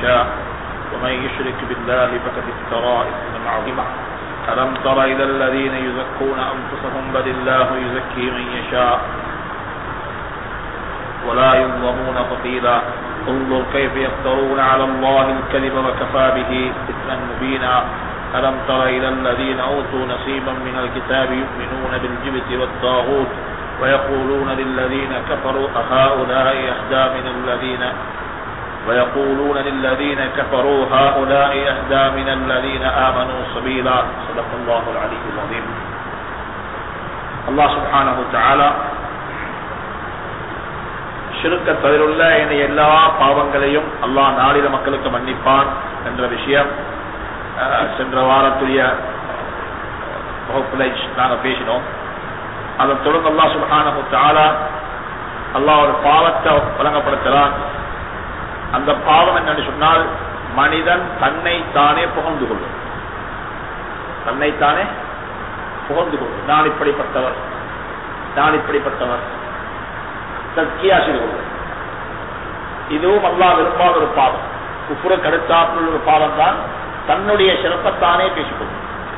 يشاء ومن يشرك بالله فقد افترى إثما عظيما ألم تر إلى الذين يزكون أنفسهم بل الله يزكي من يشاء ولا يظلمون فتيلا انظر كيف يفترون على الله الكذب وكفى به إثما مبينا ألم تر إلى الذين أوتوا نصيبا من الكتاب يؤمنون بالجبت والطاغوت ويقولون للذين كفروا أهؤلاء أهدى من الذين ويقولون للذين كفروا هؤلاء أهدى من الذين آمنوا سبيلا صدق الله العلي العظيم الله سبحانه وتعالى ஷிருக்க தவிர என எல்லா பாவங்களையும் அல்லாஹ் நாளில மக்களுக்கு மன்னிப்பான் என்ற விஷயம் அஹ், சென்ற வாரத்துடைய வகுப்புல நாங்க பேசினோம் அதன் தொடர்ந்து அல்லாஹ் சுப்ஹானஹு தஆலா அல்லாஹ் ஒரு பாவத்தை வழங்கப்படுத்துகிறான் அந்த பாவம் என்னன்னு சொன்னால் மனிதன் தன்னை தானே புகழ்ந்து கொள்ளும் தன்னைத்தானே புகழ்ந்து கொள்ளும் நான் இப்படிப்பட்டவர் நான் இப்படிப்பட்டவர் தற்கியா செய்து கொள்ளும் இதுவும் அல்லாஹ் விரும்பாத ஒரு பாவம் குப்புற கடுத்தாப்புள்ள ஒரு பாவம் தான் தன்னுடைய சிறப்பத்தானே பேசிக்கொள்ளும்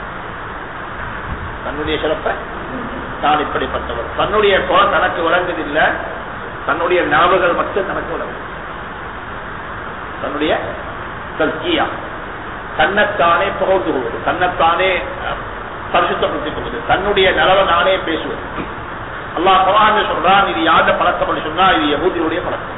தன்னுடைய சிறப்பை தான் இப்படிப்பட்டவர் தன்னுடைய குலம் தனக்கு விளங்குதில்லை தன்னுடைய ஞாபகங்கள் மட்டும் தனக்கு விளங்குது தன்னுடைய தல்கியா தன்னைத்தானே புகழ்ந்து கொள்வது தன்னைத்தானே அஹ், பரிசுத்தப்படுத்திக் கொள்வது தன்னுடைய நலவை நானே பேசுவது அல்லாஹ் குரான் சொல்றான் இது யாருடைய பழக்கம் அப்படி சொன்னா இது யகூதியுடைய பழக்கம்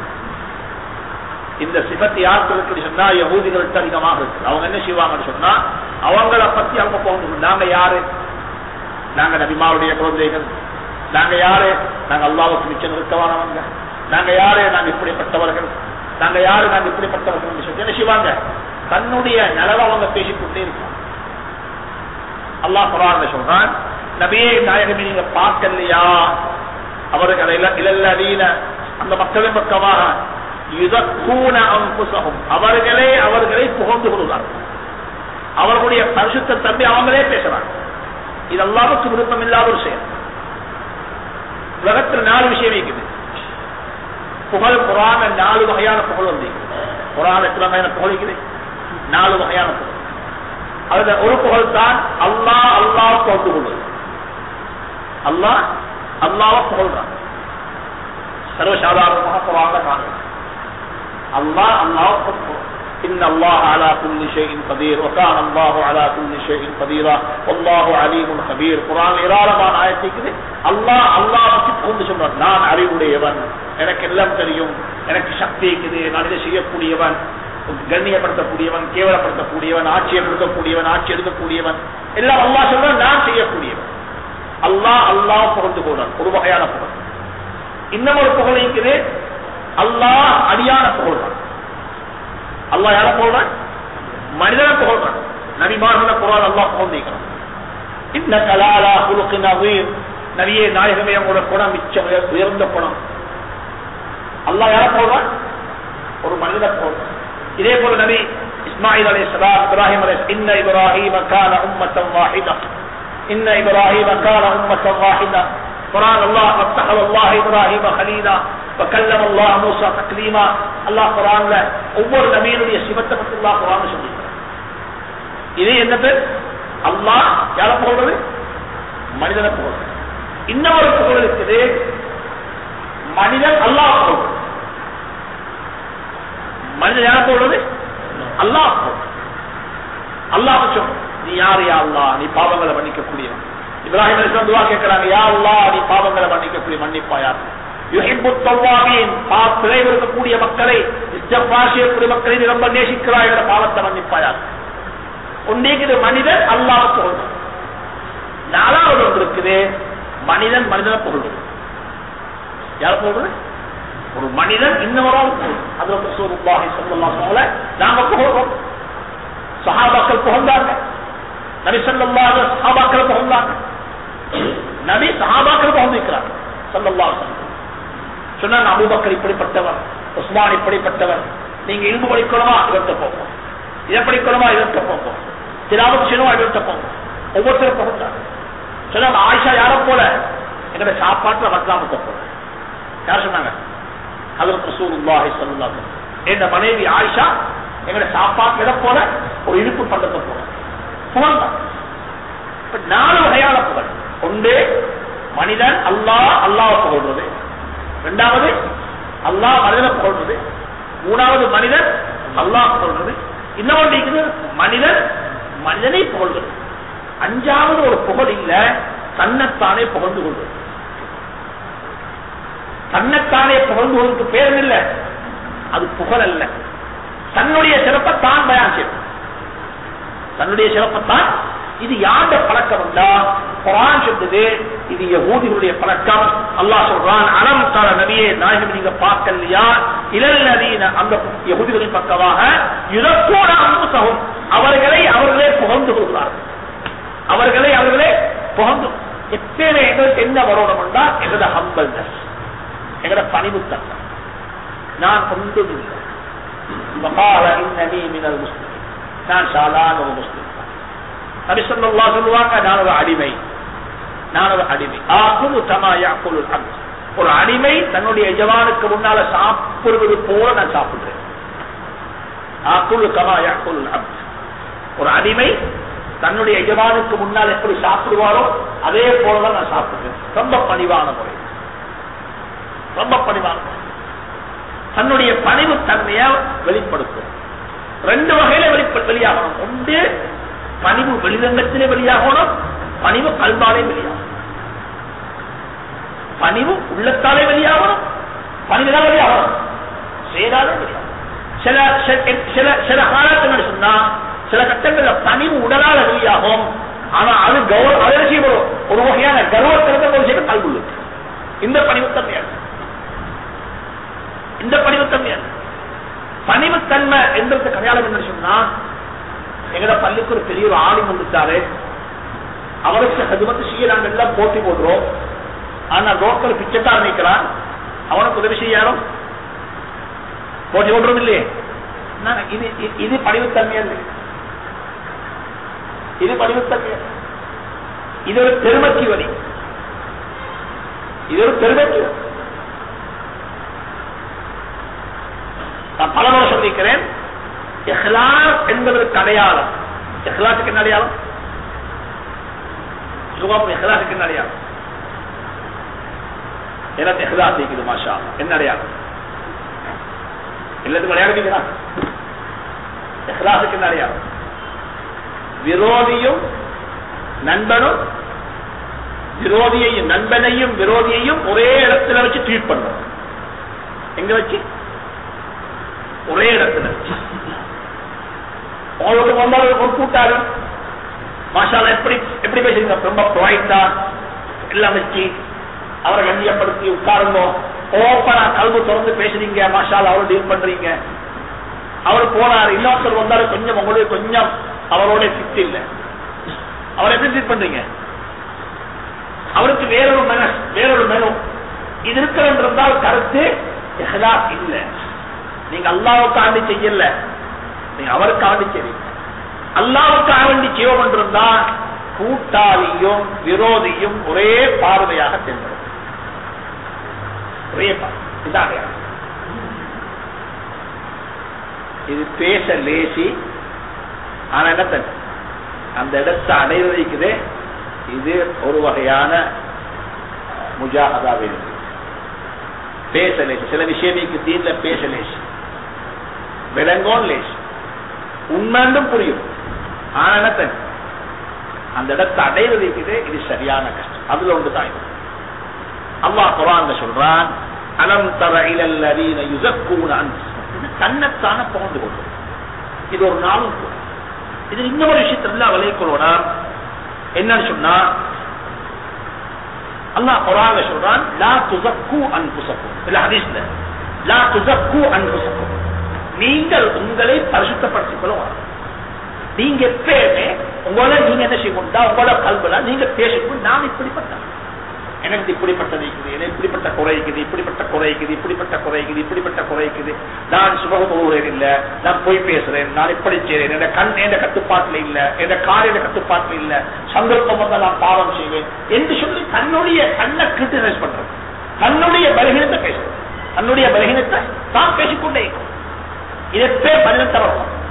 இந்த சிபத்து யாருக்கு இருக்குன்னு சொன்னா யகூதிகளுக்கு அதிகமாக இருக்கு அவங்க என்ன செய்வாங்கன்னு சொன்னா அவங்கள பத்தி அவங்க போகணும் நாங்க யாரு நாங்க நபிமாவுடைய குழந்தைகள் நாங்க யாரு நாங்க அல்லாவுக்கு மிச்சம் நிறுத்தவானவங்க நாங்க யாரு நாங்க இப்படிப்பட்டவர்கள் நாங்க யாரு நாங்க இப்படிப்பட்டவர்கள் சொல்லி என்ன செய்வாங்க தன்னுடைய நலவை அவங்க பேசிக்கொண்டே இருப்பாங்க அல்லாஹ் குரான் சொல்றான் நபியே நாயகமே நீங்க பார்க்கலையா அவர்களை இளல்லதீன அந்த மக்களின் பக்கமாக யுதக்கூன அம்புசகும் அவர்களே அவர்களை புகழ்ந்து கொள்வார்கள் அவர்களுடைய பரிசுத்த தம்பி அவங்களே பேசுறாங்க இது அல்லாவுக்கு விருப்பம் இல்லாத ஒரு செயல் உலகத்தில் நாலு விஷயம் இருக்குது புகழ் குரான நாலு வகையான புகழ் வந்து குரான் எத்தனை வகையான புகழ் இருக்குது நாலு வகையான புகழ் அதுல ஒரு புகழ் தான் அல்லாஹ் அல்லாஹ் புகழ்ந்து கொள்வது அல்லாஹ் அல்லாஹ் புகழ்றான் சர்வசாதாரணமாக குரான காணும் அல்லாஹ் அல்லாஹ் புகழ்றான் إن الله على كل شيء قدير وكان الله على كل شيء قديرا والله عليم خبير குர்ஆன் ஏராளமான ஆயத்துக்கு அல்லாஹ் அல்லாஹ் பற்றி புகழ்ந்து சொல்றான் நான் அறிவுடையவன் எனக்கு எல்லாம் தெரியும் எனக்கு சக்தி இருக்குது நான் இதை செய்யக்கூடியவன் கண்ணியப்படுத்தக்கூடியவன் கேவலப்படுத்தக்கூடியவன் ஆட்சியை கொடுக்கக்கூடியவன் ஆட்சி எடுக்கக்கூடியவன் எல்லாம் அல்லாஹ் சொல்றான் நான் செய்யக்கூடியவன் அல்லாஹ் அல்லாஹ் புகழ்ந்து கொள்றான் ஒரு வகையான புகழ் இன்னும் ஒரு புகழ் இருக்குது அல்லாஹ் அடியான புகழ்றான் அல்லாஹ் யார புகழ்றான் மனிதனை புகழ்றான் நபிமார்களை குரான் அல்லாஹ் புகழ்ந்திருக்கிறான் இந்த கலாலா குழுக்கு நவீர் நவியே நாயகமே உங்களோட குணம் மிச்சம் உயர்- உயர்ந்த குணம் அல்லாஹ் யார புகழ்றான் ஒரு மனிதனை புகழ்றான் இதே போல நபி இஸ்மாயில் அலை சலாம் இப்ராஹிம் அலை இன்ன இப்ராஹிம் கான உம்மத்தம் வாஹிதா இன்ன இப்ராஹிம் கான உம்மத்தம் வாஹிதா குரான் அல்லாஹ் அத்தஹல் அல்லாஹ் இப்ராஹிம் ஹலீலா وكلم الله موسى تكليما அல்லாஹ் குரான்ல ஒவ்வொரு நபியினுடைய சிவத்தை பற்றி அல்லாஹ் குரான் சொல்லியிருக்கிறார் இது என்ன பேர் அல்லாஹ் யார புகழ்றது மனிதனை புகழ்றது இன்னொரு புகழ் இருக்குது மனிதன் அல்லாஹ் புகழ்றது மனிதன் யார புகழ்றது அல்லாஹ் புகழ்றது அல்லாஹ் சொல்ற நீ யாரு யா அல்லாஹ் நீ பாவங்களை மன்னிக்கக்கூடியவன் இப்ராஹிம் அலிஸ்லாம் துவா கேட்கிறாங்க யா அல்லாஹ் நீ பாவங்களை மன்னிக்கக்கூடிய மன்னிப்பாயா யுஹிப்பு தவ்வாபீன் பாவத்திலே இருக்கக்கூடிய மக்களை இஸ்திக்பார் செய்யக்கூடிய மக்களை நீ ரொம்ப நேசிக்கிறாய் என்ற பாவத்தை மன்னிப்பாயா ஒன்றைக்கு மனிதன் அல்லாஹ் சொல்றான் நாலாவது ஒன்று இருக்குது மனிதன் மனிதனை புகழ்வது யார் புகழ்வது ஒரு மனிதன் இன்னொரு அதுல ரசூலுல்லாஹி ஸல்லல்லாஹு அலைஹி வஸல்லம் நாம புகழ்றோம் சஹாபாக்கள் புகழ்ந்தாங்க நபி ஸல்லல்லாஹு அலைஹி வஸல்லம் சஹாபாக்கள் புகழ்ந்தாங்க நபி சஹாபாக்கள் புகழ்ந்திருக்கிறாங்க ஸல்லல்லாஹு அலைஹி வஸல்லம் சொன்னாங்க அபூபக்கர் இப்படிப்பட்டவர் உஸ்மான் இப்படிப்பட்டவர் நீங்க இல்மு படிக்கணுமா இவர்கிட்ட போங்க இதை படிக்கணுமா இவர்கிட்ட போங்க திலாவத் செய்யணுமா இவர்கிட்ட போங்க ஒவ்வொருத்தரும் புகழ்ந்தாங்க சொன்னாங்க ஆயிஷா யார போல எங்கட சாப்பாட்டுல வக்கலாமத்தை போல யார் சொன்னாங்க ஹதரத் ரசூலுல்லாஹி ஸல்லல்லாஹு அலைஹி வஸல்லம் என்ற மனைவி ஆயிஷா எங்களோட சாப்பாட்டு எதை போல ஒரு இழுப்பு பண்டத்தை போல புகழ் தான் இப்ப நாலு வகையான புகழ் ஒன்று மனிதன் அல்லாஹ் அல்லாஹ் புகழ்றது இரண்டாவது அல்லாஹ் மனிதனை புகழ்றது மூணாவது மனிதன் அல்லாஹ் புகழ்றது இன்னொன்று இருக்குது மனிதன் மனிதனை புகழ்வது அஞ்சாவது ஒரு புகழ் இல்ல தன்னைத்தானே புகழ்ந்து கொள்வது தன்னைத்தானே புகழ்ந்து கொள்வதற்கு பேர் இல்ல அது புகழ் அல்ல தன்னுடைய சிறப்பை தான் பயான் செய்யும் தன்னுடைய சிறப்பைத்தான் இது யாண்ட பழக்கம் உண்டா குரான் சொல்லுது இது யகூதிகளுடைய பழக்கம் அல்லாஹ் சொல்றான் அலம் தர நபியே நாயகம் நீங்க பார்க்கலையா இளல் நதியின அந்த யகுதிகளின் பக்கமாக யுதத்தோட அம்புசகும் அவர்களை அவர்களே புகழ்ந்து கொள்கிறார்கள் அவர்களை அவர்களே புகழ்ந்து எப்பயுமே எங்களுக்கு என்ன வரணும்னா எங்களோட ஹம்பல்னஸ் எங்களோட பணிவுத்தன்மை நான் ஒன்றும் இல்லை வகால இன்னனி மினல் முஸ்லிம் நான் சாதாரண ஒரு முஸ்லிம் நபி ஸல்லல்லாஹு சொல்லுவாங்க நான் ஒரு அடிமை நான் ஒரு அடிமை ஆகுலு தமா யாக்குலு அப்த் ஒரு அடிமை தன்னுடைய எஜமானுக்கு முன்னால சாப்பிடுவது போல நான் சாப்பிடுறேன் ஆக்குலு கமா யாக்குலு அப்த் ஒரு அடிமை தன்னுடைய எஜமானுக்கு முன்னால் எப்படி சாப்பிடுவாரோ அதே போலதான் நான் சாப்பிடுறேன் ரொம்ப பணிவான முறை ரொம்ப பணிவான முறை தன்னுடைய பணிவு தன்மையை வெளிப்படுத்தும் ரெண்டு வகையில வெளிப்ப வெளியாகணும் ஒன்று பணிவு வெளிரங்கத்திலே வெளியாகணும் பணிவு கல்வாலே வெளியாகணும் பணிவு உள்ளத்தாலே வெளியாகணும் பணிவுதான் வெளியாகணும் செயலாலே வெளியாகணும் சில சில- சில சில காலத்தில் சொன்னா சில கட்டங்கள்ல பணிவு உடலால வெளியாகும் ஆனா அது கௌரவ அதை செய்யப்படும் ஒரு வகையான கர்வத்திறந்த ஒரு செய்ய கல்வி இந்த பணிவு தன்மையாது இந்த பணிவுத்தன்மையாது பணிவுத்தன்மை எந்த கல்யாணம் என்ன சொன்னா எங்கட பள்ளிக்கு ஒரு பெரிய ஒரு ஆளும் வந்துட்டாரு அவருக்கு ஹதுமத்து செய்ய நாங்க எல்லாம் போட்டி போடுறோம் ஆனா ரோக்கல் பிச்சைத்தான் நினைக்கிறான் அவனுக்கு உதவி செய்யாரும் போட்டி போடுறோம் இல்லையே நான் இது இது- இது பணிவுத்தன்மை இல்லை இது பணிவுத்தன்மை அல்ல. இது ஒரு பெருமைக்கு வழி இது ஒரு பெருமைக்கு வழி நான் பல முறை சொல்லியிருக்கிறேன் இஹ்லாஸ் என்பதற்கு அடையாளம் இஹ்லாஸுக்கு என்ன அடையாளம் சுகம் இஹ்லாஸுக்கு என்ன அடையாளம் எனக்கு இஹ்லாஸ் இருக்குது மாஷா அல்லாஹ். என்ன அடையாளம் எல்லாத்துக்கும் அடையாளம் இருக்குதா இஹ்லாஸுக்கு என்ன அடையாளம் விரோதியும் நண்பனும் விரோதியையும் நண்பனையும் விரோதியையும் ஒரே இடத்துல வச்சு ட்ரீட் பண்ணும் எங்க வச்சு ஒரே இடத்துல உங்களுக்கு வந்தாலும் ஒரு கூட்டாளி மாஷால எப்படி எப்படி பேசுறீங்க ரொம்ப ப்ராய்டா எல்லாம் வச்சு அவரை கண்ணியப்படுத்தி உட்காருங்க ஓப்பனா கல்வி திறந்து பேசுறீங்க மாஷால அவரை டீல் பண்றீங்க அவர் போனார் இன்னொருத்தர் வந்தாலும் கொஞ்சம் உங்களுக்கு கொஞ்சம் அவரோட ஃபிட் இல்லை அவர் எப்படி ட்ரீட் பண்றீங்க அவருக்கு வேறொரு மனஸ் வேறொரு மெனு இது இருக்கிறன்றிருந்தால் கருத்து இஹ்லாஸ் இல்லை நீங்க அல்லாவுக்காண்டி செய்யல நீங்க அவருக்காண்டி செய்வீங்க அல்லாவுக்காக வேண்டி செய்வோம் என்றிருந்தா கூட்டாளியும் விரோதியும் ஒரே பார்வையாக தென்படும் ஒரே பார்வை இதான் அடையாளம். இது பேச லேசி ஆனா என்ன தன் அந்த இடத்தை அடைவதற்குதே இது ஒரு வகையான முஜாகதாவே இருக்கு பேச லேசி சில விஷயமைக்கு தீர்ல பேச லேசி விளங்கும் லேசி உண்மைண்டும் புரியும் ஆனா என்ன தன் அந்த இடத்தை அடைவதற்குதே இது சரியான கஷ்டம் அதுல ஒன்று தான் இது அல்லாஹ் குரான்ல சொல்றான் அலம் தர இலல்லதீன யுஸக்கூன அன்ஃபுஸஹும் இது தன்னைத்தான புகழ்ந்து கொண்டு இது ஒரு நாளும் கூட இது இன்னொரு விஷயத்துல விலை கொள்வனா என்னன்னு சொன்னா அல்லாஹ் குரான்ல சொல்றான் லா துஸக்கு அன்ஃபுஸக்கும் இல்ல ஹதீஸ்ல லா துஸக்கு அன்ஃபுஸக்கும் நீங்கள் உங்களை பரிசுத்தப்படுத்திக் கொள்ள வேண்டாம். நீங்க எப்பயுமே உங்களை நீங்க என்ன செய்யணும்டா உங்களோட கல்வில நீங்க பேசிக்கணும் நான் இப்படிப்பட்ட எனக்கு இப்படிப்பட்டது இருக்குது எனக்கு இப்படிப்பட்ட குறை இருக்குது இப்படிப்பட்ட குறை இருக்குது இப்படிப்பட்ட குறை இருக்குது இப்படிப்பட்ட குறை இருக்குது நான் சுபகுமுறையில் இல்ல நான் பொய் பேசுறேன் நான் இப்படி செய்றேன் என் கண் என் கட்டுப்பாட்டுல இல்ல என் கார் என் கட்டுப்பாட்டுல இல்ல சந்தர்ப்பம் வந்தா நான் பாவம் செய்வேன் என்று சொல்லி தன்னுடைய கண்ணை கிரிட்டிசைஸ் பண்றது தன்னுடைய பலகீனத்தை பேசுறது தன்னுடைய பலகீனத்தை தான் பேசிக்கொண்டே இருக்கும் இதே மனிதன் தரணும்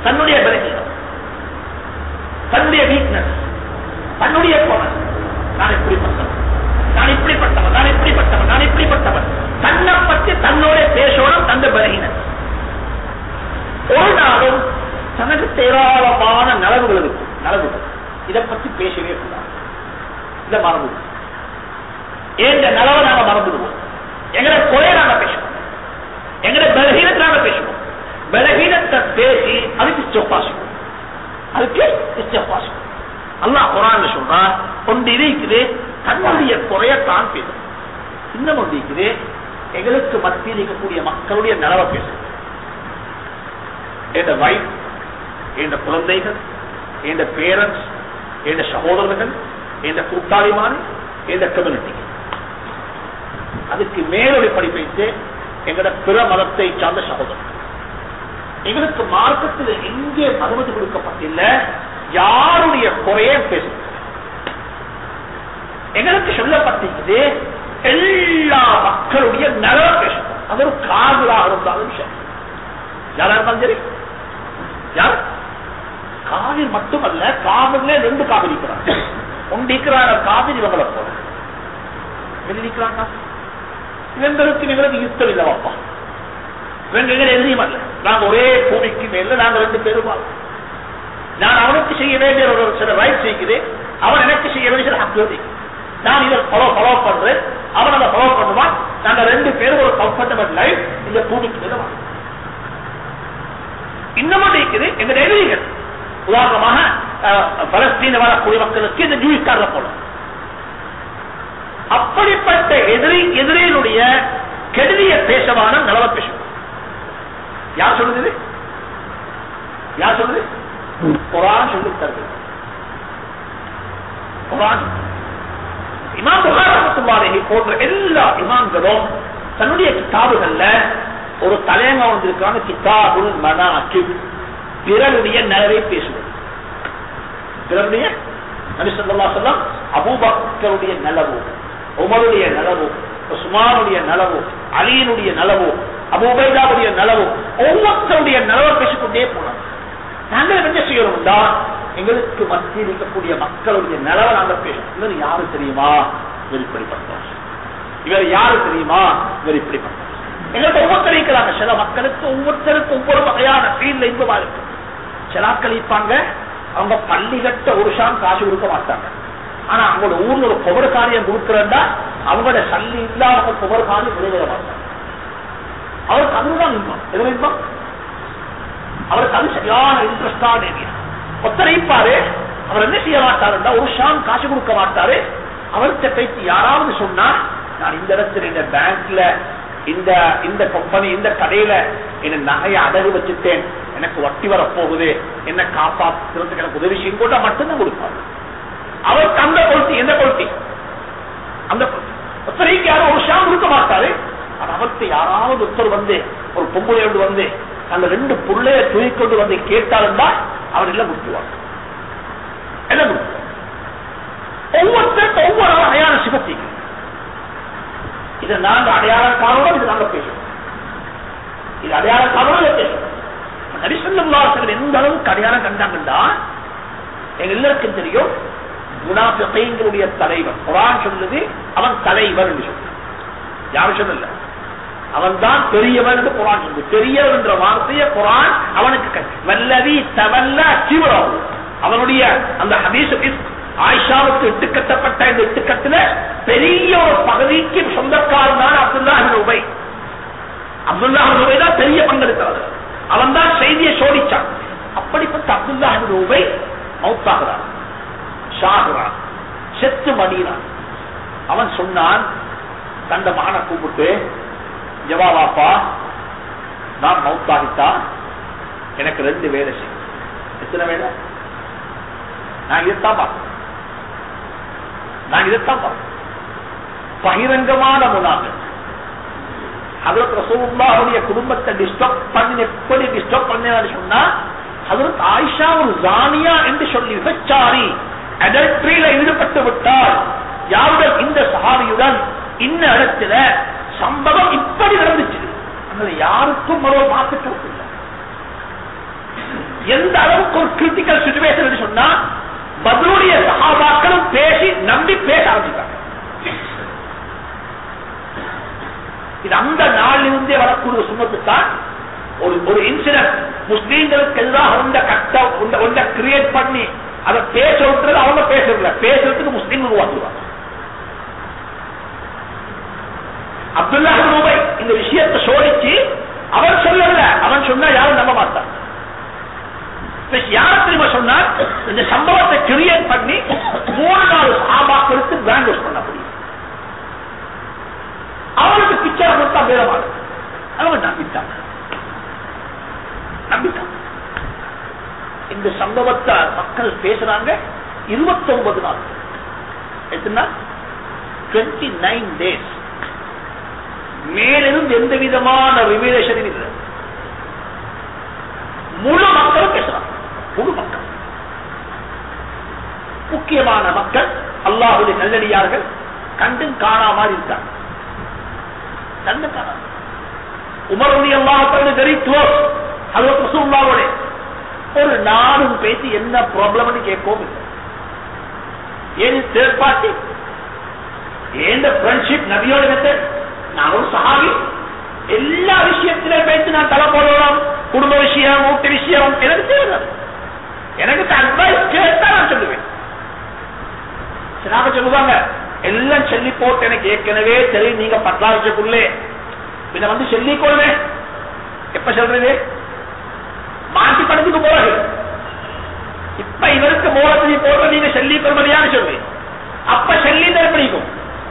தன்னுடைய பலகீனம் தன்னுடைய வீக்னஸ் தன்னுடைய குணம் நான் இப்படிப்பட்டவன் நான் இப்படிப்பட்டவன் நான் இப்படிப்பட்டவன் நான் இப்படிப்பட்டவன் தன்னை பற்றி தன்னோட பேசணும் தந்த பலகீனம் ஒரு நாளும் தனக்கு ஏராளமான நலவுகள் இருக்கும் நலவுகள் இதை பத்தி பேசவே கூடாது இதை மறந்து ஏந்த நலவை நாம மறந்துடுவோம் எங்களை குறைய நாம பேசுவோம் எங்களை பலகீனத்தை நாம பேசுவோம் பலகீனத்தை பேசி அதுக்கு இஷ்டப்பாசுவோம் அதுக்கு இஷ்டப்பாசுவோம் அல்லாஹ் குரான் சொல்றா ஒன்று இருக்குது தன்னுடைய குறையத்தான் பேசும் இன்னும் ஒன்று இருக்குது எங்களுக்கு மத்தியில் இருக்கக்கூடிய மக்களுடைய நலவை பேசும் என் வைஃப் என் குழந்தைகள் என் பேரண்ட்ஸ் என் சகோதரர்கள் என் கூட்டாளிமான் என் கம்யூனிட்டி அதுக்கு மேலொரு படிப்பைத்து எங்கட பிற மதத்தை சார்ந்த சகோதரர்கள் எங்களுக்கு மார்க்கத்தில் எங்கே மதமது கொடுக்கப்பட்டில்ல யாருடைய குறைய பேசும் எங்களுக்கு சொல்லப்பட்டிருக்குது எல்லா மக்களுடைய நல பேசும் அது ஒரு காதலாக இருந்தாலும் சரி யாரா இருந்தாலும் சரி யார் காவிரி மட்டுமல்ல காவிரில ரெண்டு காவிரி இருக்கிறாங்க ஒன்றிக்கிறார காவிரி இவங்களை போல வெளிக்கிறாங்க இவங்களுக்கு எங்களுக்கு யுத்தம் இல்லை வாப்பா இவங்க எங்களை எதிரியும் அல்ல நாங்க ஒரே பூமிக்கு மேல நாங்க ரெண்டு பேரும் வாழ்றோம். நான் அவனுக்கு செய்ய வேண்டிய ஒரு சில ரைட் செய்கிறேன் அவன் எனக்கு செய்ய வேண்டிய சில ஹக்கு நான் இதை ஃபாலோ ஃபாலோ பண்றேன் அவன் அதை ஃபாலோ பண்ணுவான் நாங்க ரெண்டு பேரும் ஒரு கம்ஃபர்டபிள் லைஃப் இந்த பூமிக்கு மேல வாழ்றோம். இன்னமும் இருக்குது எங்க எதிரிகள் உதாரணமாக அஹ், பலஸ்தீன வாழ குடிமக்களுக்கு இந்த ஜூயிஸ்காரர் போல அப்படிப்பட்ட எதிரி எதிரியினுடைய கெடுதிய பேசவான நலவ பேசும் யார் சொல்லுது யார் சொல்லுது குரான் சொல்லி தருது குரான் இமாம் புகாரத்துவாரகி போன்ற எல்லா இமாம்களும் தன்னுடைய கிதாபுகள்ல ஒரு தலையங்க வந்திருக்காங்க கிதாபுல் மனாக்கி பிறருடைய நலவை பேசுவது பிறருடைய நபிசல்லா சொல்லம் அபூபக்கருடைய நலவு உமருடைய நலவு உஸ்மானுடைய நலவு அலியினுடைய நலவு அபூபைதாவுடைய நலவு ஒவ்வொருத்தருடைய நலவை பேசிக்கொண்டே போனாங்க நாங்கள் என்ன செய்யணும்டா எங்களுக்கு மத்தியில் இருக்கக்கூடிய மக்களுடைய நலவை நாங்கள் பேசணும் இவர் யாரு தெரியுமா இவர் இப்படிப்பட்டோம் இவர் யாரு தெரியுமா இவர் இப்படிப்பட்டோம் எங்களுக்கு ஒவ்வொருத்தர் இருக்கிறாங்க சில மக்களுக்கு ஒவ்வொருத்தருக்கு ஒவ்வொரு வகையான ஃபீல்ட்ல இன்பமா இருக்கு சிலாக்கள் இருப்பாங்க அவங்க பள்ளி கட்ட ஒரு ஷாம் காசு கொடுக்க மாட்டாங்க ஆனா அவங்களோட ஊர்ல ஒரு குபர் காரியம் கொடுக்குறா அவங்களோட சல்லி இல்லாம குபர் காரியம் விளைவிட மாட்டாங்க அவருக்கு அதுதான் இன்பம் எது இன்பம் அவருக்கு அது சரியான இன்ட்ரெஸ்டான ஏரியா ஒத்தரைப்பாரு அவர் என்ன செய்ய மாட்டாருன்னா ஒரு ஷாம் காசு கொடுக்க மாட்டாரு அவர்கிட்ட பேச்சு யாராவது சொன்னா நான் இந்த இடத்துல இந்த பேங்க்ல இந்த இந்த கம்பெனி இந்த கடையில என்ன நகையை அடகு வச்சுட்டேன் எனக்கு வட்டி வர போகுது என்ன காப்பாற்றுறதுக்கு எனக்கு உதவி செய்யும் கூட மட்டும்தான் கொடுப்பாரு அவருக்கு அந்த கொள்கை எந்த கொள்கை அந்த ஒத்தரைக்கு யாரும் ஒரு ஷாம் கொடுக்க மாட்டாரு ஆனா அவருக்கு யாராவது ஒருத்தர் வந்து ஒரு பொம்பளையோடு வந்து அந்த ரெண்டு புள்ளைய தூக்கிக்கொண்டு வந்து கேட்டாலும்டா அவர் எல்லாம் கொடுத்துவாங்க எல்லாம் கொடுத்துருவாங்க. ஒவ்வொருத்தருக்கு ஒவ்வொரு வகையான சிவத்தை இதை நாங்க அடையாளக்காரோட இது நாங்க பேசுவோம் இது அடையாளக்காரோட இதை பேசுவோம் நரிசல்லாசர்கள் எந்த அளவுக்கு அடையாளம் கண்டாங்கன்னா எங்க எல்லாருக்கும் தெரியும் முனாஃபிகளுடைய தலைவர் குரான் சொல்லுது அவன் தலைவர் என்று சொல்லுது யாரும் சொல்லல அவன் தான் பெரியவன் என்று குரான் சொல்லுது பெரியவன் என்ற வார்த்தையை குரான் அவனுக்கு க- வல்லதி தவல்ல சிவராகு அவனுடைய அந்த ஹதீஸ் ஆயிஷாவுக்கு இட்டுக்கட்டப்பட்ட இந்த இட்டுக்கட்டுல பெரிய ஒரு பகுதிக்கு சொந்தக்காரன் தான் அப்துல்லா உபை அப்துல்லா உபை தான் பெரிய பங்கெடுக்கிறது அவன் தான் செய்தியை சோடிச்சான் அப்படிப்பட்ட அப்துல்லா உபை மௌத்தாகிறான் ஷாகுறான் செத்து மடினான் அவன் சொன்னான் தந்த மகனை கூப்பிட்டு ஜவாபாப்பா நான் மௌத்தாகிட்டா எனக்கு ரெண்டு வேலை செய்யும் எத்தனை வேலை நான் இதைத்தான் பார்ப்பேன் நான் இதைத்தான் பார்ப்பேன் பகிரங்கமான முனாக அதற்கு ரசூலுல்லாஹுடைய குடும்பத்தை டிஸ்டர்ப் பண்ணி எப்படி டிஸ்டர்ப் பண்ணு சொன்னா அதற்கு ஆயிஷா ஒரு ஜானியா என்று சொல்லி விபச்சாரி அடல்ட்ரியில ஈடுபட்டு விட்டால் யாருடன் இந்த சஹாபியுடன் இந்த இடத்துல சம்பவம் இப்படி நடந்துச்சு அதனால யாருக்கும் மரோ பார்த்துட்டு இல்லை எந்த அளவுக்கு ஒரு கிரிட்டிக்கல் சுச்சுவேஷன் சொன்னா பதிலுடைய சகாபாக்களும் பேசி நம்பி பேச ஆரம்பித்தாங்க இது அந்த நாளிலிருந்தே வரக்கூடிய சுமத்து தான் ஒரு ஒரு இன்சிடென்ட் முஸ்லீம்களுக்கு எதிராக உண்ட கட்ட உண்ட கிரியேட் பண்ணி அதை பேச விட்டுறது அவங்க பேசுறதில்ல பேசுறதுக்கு முஸ்லீம் உருவாக்குவாங்க அப்துல்லா ரூபாய் இந்த விஷயத்தை சோதிச்சு அவன் சொல்லல அவன் சொன்னா யாரும் நம்ப மாட்டான் யார தெரியுமா சொன்னார் இந்த சம்பவத்தை கிரியேட் பண்ணி மூணு நாலு சாபாக்களுக்கு பிராண்ட் யூஸ் பண்ண முடியும் அவனுக்கு பிக்சரை கொடுத்தா பேரமான அவன் நம்பிட்டான் நம்பிட்டான் இந்த சம்பவத்தை மக்கள் பேசுறாங்க இருபத்தி ஒன்பது நாள் எத்தனை டுவெண்ட்டி நைன் டேஸ் மேலிருந்து எந்த விதமான ரிவிலேஷனும் இல்லை முழு மக்களும் பேசுறாங்க முழு மக்கள் முக்கியமான மக்கள் அல்லாஹுடைய நல்லடியார்கள் கண்டும் காணாமல் இருக்காங்க கண்டு காணாம உமருடைய அல்லாஹத்தோடு வெரி க்ளோஸ் அது ரசூல்லாவோட ஒரு நானும் பேசி என்ன ப்ராப்ளம்னு கேட்கவும் இல்லை ஏன் தேர்ட் பார்ட்டி ஏன் ஃப்ரெண்ட்ஷிப் நபியோட மெத்தட் நான் ஒரு சஹாபி எல்லா விஷயத்திலும் பேசி நான் தலை போடலாம் குடும்ப விஷயம் வீட்டு விஷயம் எனக்கு தேவை எனக்கு அட்வைஸ் கேட்டா நான் சொல்லுவேன் சினாக சொல்லுவாங்க எல்லாம் சொல்லி போட்டு எனக்கு ஏற்கனவே தெரியும் நீங்க பத்தாயிரத்துக்குள்ளே இதை வந்து சொல்லிக்கொள்வேன் எப்ப சொல்றது மாசி படத்துக்கு போறது இப்ப இவருக்கு மூலத்தை போடுற நீங்க சொல்லி கொள்வதையான்னு சொல்லுவேன் அப்ப சொல்லி தான் பிடிக்கும்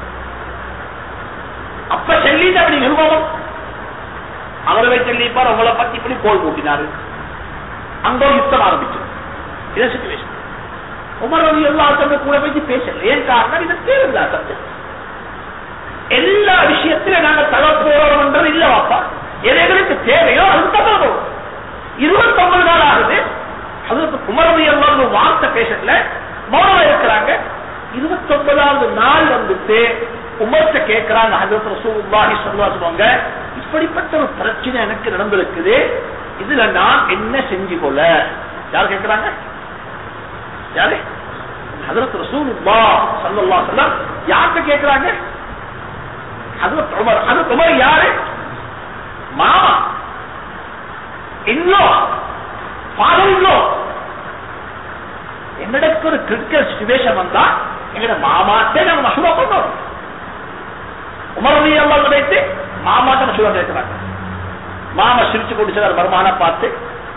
அப்ப சொல்லி தான் அப்படி நிர்வாகம் அவரை சொல்லிப்பார் உங்களை பத்தி இப்படி கோல் கூட்டினாரு அங்க ஒரு யுத்தம் ஆரம்பிச்சு இதான் சுச்சுவேஷன் உமர் ரவி எல்லாத்தோட கூட பத்தி பேசல ஏன் காரணம் இது தேவையில்லா சப்ஜெக்ட் எல்லா விஷயத்திலும் நாங்க தலை போறோம்ன்றது இல்ல வாப்பா எது எங்களுக்கு தேவையோ அது தகவல் போகும் இருபத்தி ஒன்பது நாள் ஆகுது அது குமரவி எல்லாம் ஒரு வார்த்தை பேசல மௌனமா இருக்கிறாங்க இருபத்தி ஒன்பதாவது நாள் வந்துட்டு உமர்த்த கேட்கிறாங்க ஹஜரத் ரசூலுல்லாஹி ஸல்லல்லாஹு அலைஹி சொல்லுவாங்க இப்படிப்பட்ட ஒரு பிரச்சனை எனக்கு நடந்திருக்குது இதுல நான் என்ன செஞ்சு கொள்ள யார் கேட்கிறாங்க யாரு ஹஜரத் ரசூலுல்லாஹ் ஸல்லல்லாஹு அலைஹி வஸல்லம் யார்கிட்ட கேட்கிறாங்க ஹஜரத் உமர் ஹஜரத் உமர் யாரு மாமா இன்னும் ஃபாதர் இன்னும் எங்களுக்கு ஒரு கிரிட்டிக்கல் சுச்சுவேஷன் வந்தா எங்கட மாமாட்டே நம்ம மசூரா பண்ணோம் உமரதி எல்லாம் வைத்து மாமாட்ட மசூரா கேட்கிறாங்க மாமா சிரிச்சு கொடுத்தார் வருமான பார்த்து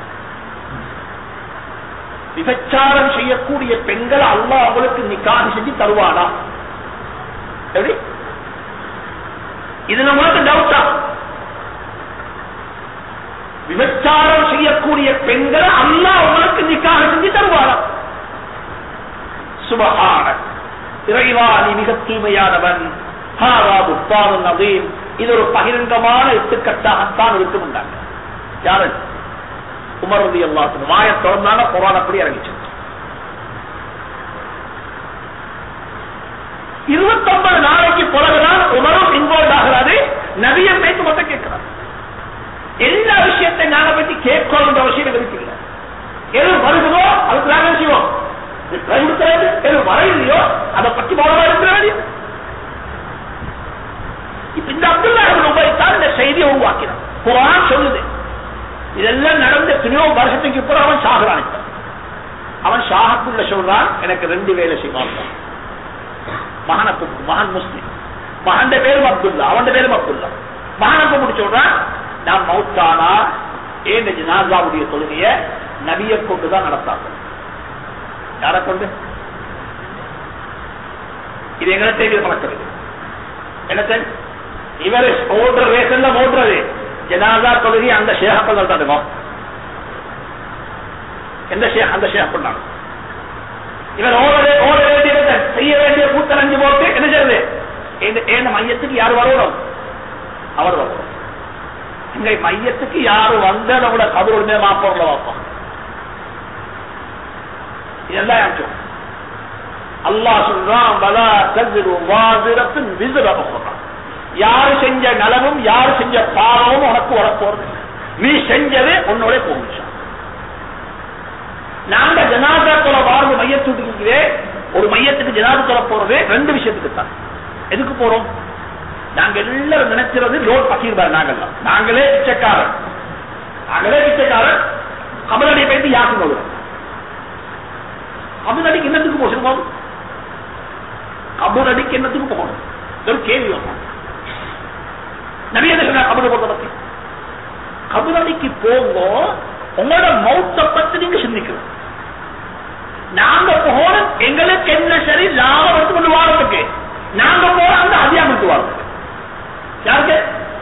விபச்சாரம் செய்யக்கூடிய பெண்கள் அல்லாஹ் அவங்களுக்கு நிக்காக செஞ்சு தருவானா எப்படி இதுல உங்களுக்கு டவுட்டா விபச்சாரம் செய்யக்கூடிய பெண்களை அல்லாஹ் உங்களுக்கு நிக்காக செஞ்சு தருவானா சுபஹான இறைவா நீ மிக தூய்மையானவன் இது ஒரு பகிரங்கமான எட்டுக்கட்டாகத்தான் இருக்கும் யாரு உமரதி எல்லாத்துக்கும் வாய திறந்தாங்க குரான் அப்படி இறங்கிச்சு இருபத்தொன்பது நாளைக்கு பிறகுதான் உமரும் இன்வால்வ் ஆகிறாரு நபிய பேச்சு மட்டும் கேட்கிறார் எல்லா விஷயத்தை நாங்க பற்றி கேட்கணுன்ற அவசியம் எங்களுக்கு இல்லை எது வருகிறதோ அதுக்கு நாங்கள் செய்வோம் இருக்கிறது எது வரையிலையோ அதை பற்றி மௌனமா இருக்கிற வேண்டியது இப்ப இந்த அப்துல்லா உபயோகித்தான் இந்த செய்தியை உருவாக்கினான் குரான் சொல்லுது இதெல்லாம் நடந்த எத்தனையோ வருஷத்துக்கு இப்போ அவன் சாகுறான் இப்ப அவன் ஷாஹத்துள்ள சொல்றான் எனக்கு ரெண்டு வேலை செய்வான் மகனை மகன் முஸ்லிம் மகன் பேரும் அப்துல்லா அவன் பேரும் அப்துல்லா மகனை கூப்பிட்டு சொல்றான் நான் மௌத்தானா ஏன் ஜினாசாவுடைய தொழுகைய நபியை கொண்டுதான் நடத்தாங்க யாரை கொண்டு இது எங்களை தேவையை பழக்கிறது என்ன இவர் ஓடுற ரேஷன்ல ஓடுறது ஜனாதா தொழுகை அந்த ஷேகப்பல் தான் இருக்கும் எந்த ஷேக் அந்த ஷேக் பண்ணாங்க இவர் ஓட ஓட வேண்டியதை செய்ய வேண்டிய கூத்தரஞ்சு போட்டு என்ன செய்யறது இந்த மையத்துக்கு யார் வரணும் அவர் வரணும் இங்க மையத்துக்கு யாரு வந்த நம்மளோட கபருடைய மாப்போம்ல பார்ப்போம் இதெல்லாம் யார் சொல்றோம் அல்லாஹ் சொல்றான் பலா கதிரு வாதிரத்தின் விதிர சொல்றான் யாரு செஞ்ச நலவும் யாரு செஞ்ச பாவமும் உனக்கு வரப்போறது நீ செஞ்சது உன்னோட போகுச்சு நாங்க ஜனாதா தொலை வாழ்வு மையத்துக்கு ஒரு மையத்துக்கு ஜனாதா தொலை போறது ரெண்டு விஷயத்துக்கு தான் எதுக்கு போறோம் நாங்க எல்லாரும் நினைக்கிறது லோட் பக்கீர் நாங்கெல்லாம் நாங்களே பிச்சைக்காரன் நாங்களே பிச்சைக்காரன் கமலடி போயிட்டு யாருக்கு போடுறோம் கபுரடிக்கு என்னத்துக்கு போக சொல்லுவோம் கபுரடிக்கு என்னத்துக்கு போகணும் இது ஒரு கேள்வி வரும் நிறைய சொன்ன கபுரை பொறுத்த பத்தி கபுரடிக்கு போங்க உங்களோட மௌத்த பத்தி நீங்க சிந்திக்கணும் நாங்க போகணும் எங்களுக்கு என்ன சரி லாபம் எடுத்து கொண்டு வாரத்துக்கு நாங்க போற அந்த அதிகம் எடுத்து வாரத்துக்கு யாருக்கு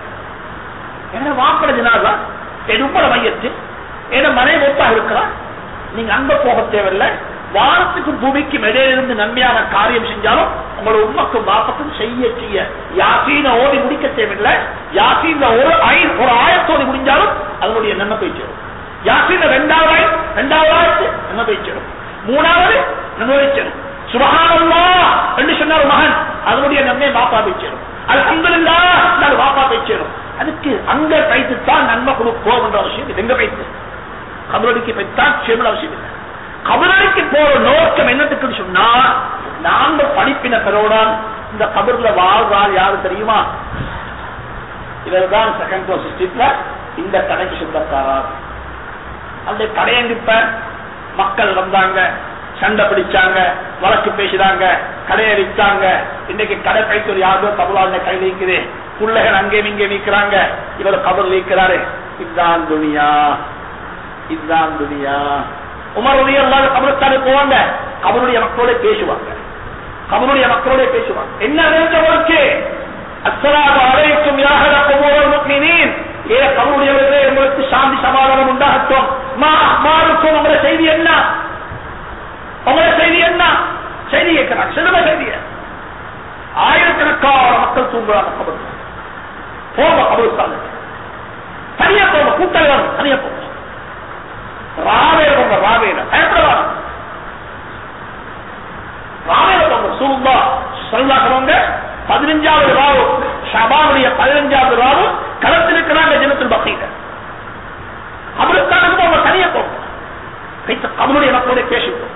என்ன வாப்பட ஜனாதா என் உப்பட மையத்து என்ன மனை ஒப்பா இருக்கிறா நீங்க அங்க போக தேவையில்லை வானத்துக்கு பூமிக்கு இடையிலிருந்து நன்மையான காரியம் செஞ்சாலும் உங்களோட உண்மைக்கும் பாப்பக்கும் செய்ய செய்ய யாசீன ஓடி முடிக்க தேவையில்லை யாசீன ஒரு ஐ- ஒரு ஆயத்தோடி முடிஞ்சாலும் அதனுடைய நன்மை போய் சேரும் யாசீன ரெண்டாவது ஆய- ரெண்டாவது ஆயத்து நன்மை போய் சேரும் மூணாவது நன்மை போய் சேரும் சுபஹானல்லா என்று சொன்னார் ஒரு மகன் அதனுடைய நன்மை பாப்பா போய் சேரும் அல்ஹம்துலில்லா என்றால் பாப்பா போய் சேரும் அதுக்கு அங்க பைத்து தான் நன்மை கொடுப்போம் என்ற அவசியம் இது எங்க பைத்து கபரடிக்கு பைத்தான் சேமல் அவசியம் இல்லை கபரடிக்கு போற நோக்கம் என்னத்துக்குன்னு சொன்னா நாங்க படிப்பின பெறோடான் இந்த கபர்ல வாழ்றால் யாரு தெரியுமா இவர்தான் செகண்ட் க்ளோஸ் ஸ்ட்ரீட்ல இந்த கடைக்கு சொந்தக்காரர் அந்த கடையங்கிப்ப மக்கள் வந்தாங்க சண்டை பிடிச்சாங்க வழக்கு பேசுறாங்க கடையை விற்றாங்க இன்னைக்கு கடை கைத்தொரு யாரோ தமிழ்நாடு கை நீக்குது பிள்ளைகள் அங்கேயும் இங்கே நீக்கிறாங்க இவர் கபர் நீக்கிறாரு இதுதான் துனியா இதுதான் துனியா உமர் உடைய அல்லாத கபரஸ்தானு போவாங்க கபருடைய மக்களோட பேசுவாங்க கபருடைய மக்களோட பேசுவாங்க என்ன நினைச்சவருக்கு அஸ்ஸலாமு அலைக்கும் யா அஹ்ல குபூரில் முஃமினீன் ஏ கபருடையவர்களே உங்களுக்கு சாந்தி சமாதானம் உண்டாகட்டும் மா அஹ்பாருக்கும் உங்களோட செய்தி என்ன உங்களோட செய்தி என்ன செய்தி கேட்கிறாங்க சிறும செய்திய ஆயிரக்கணக்கான மக்கள் தூங்குறாங்க கபர் போங்க கபருஸ்தானுக்கு தனியா போங்க கூட்டல் தனியா போங்க ராவேல போங்க ராவேல பயப்படலாம் ராவேல போங்க சூழ்ந்தா சொல்லாங்க பதினஞ்சாவது ராவு ஷபாவுடைய பதினஞ்சாவது ராவு களத்திருக்கிறாங்க ஜனத்தில் பக்தியில அவருக்கான போங்க தனியா போங்க கைத்த அவனுடைய மக்களோட பேசிட்டோம்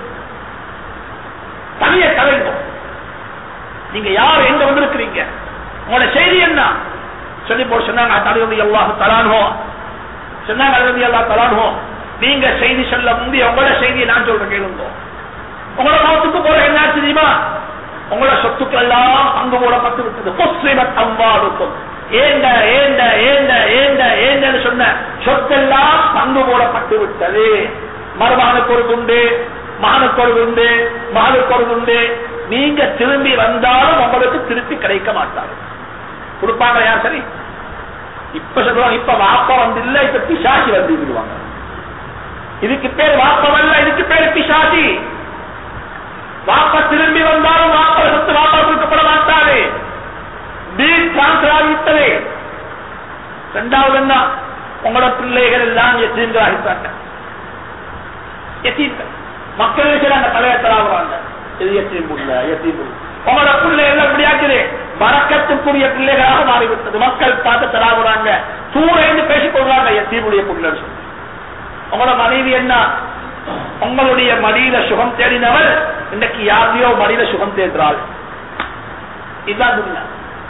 தனிய கலைந்தோம் நீங்க யார் எங்க வந்திருக்கிறீங்க உங்களோட செய்தி என்ன சொல்லி போட்டு சொன்னாங்க தடவை எல்லாரும் தலானோ சொன்னாங்க அழுதி எல்லாம் தலானோ நீங்க செய்தி சொல்ல முந்தைய உங்களோட செய்தியை நான் சொல்றேன் கேளுங்க உங்களோட மௌத்துக்கு போற என்ன தெரியுமா உங்களோட சொத்துக்கள் எல்லாம் அங்கு போடப்பட்டு விட்டது முஸ்லிமத் அம்பாடுக்கும் ஏண்ட ஏண்ட ஏண்ட ஏண்ட ஏண்டன்னு சொன்ன சொத்தெல்லாம் பங்கு போடப்பட்டு விட்டது மருமகனுக்கு ஒரு துண்டு மகனுக்கு ஒரு துண்டு மகளுக்கு ஒரு துண்டு நீங்க திரும்பி வந்தாலும் உங்களுக்கு திருப்பி கிடைக்க மாட்டாங்க கொடுப்பாங்க யார் சரி இப்ப சொல்லுவாங்க இப்ப வாப்பா வந்து இல்ல இப்ப பிசாசி வந்து விடுவாங்க இதுக்கு பேர் வாப்பமல்ல இதுக்கு பேர் பிசாசி வாப்பா திரும்பி வந்தாலும் வாப்பா சொத்து வாப்பா கொடுக்கப்பட மாட்டாரு டீல் டிரான்ஸ்பர் ஆகிவிட்டது இரண்டாவது என்ன உங்களோட பிள்ளைகள் எல்லாம் எத்தீன்களாகிட்டாங்க எத்தீன்கள் மக்கள் செய்யறாங்க தலைய தராவுறாங்க இது எத்தீன் புள்ள எத்தீன் புள்ள உங்களோட பிள்ளை எல்லாம் இப்படியாக்குது வரக்கத்துக்குரிய பிள்ளைகளாக மாறிவிட்டது மக்கள் பார்த்து தராவுறாங்க தூரந்து பேசிக் கொள்றாங்க எத்தீனுடைய புள்ளன்னு சொல்லி உங்களோட மனைவி என்ன உங்களுடைய மடியில சுகம் தேடினவர் இன்னைக்கு யாரையோ மடியில சுகம் தேடுறாள் இதுதான் துணியா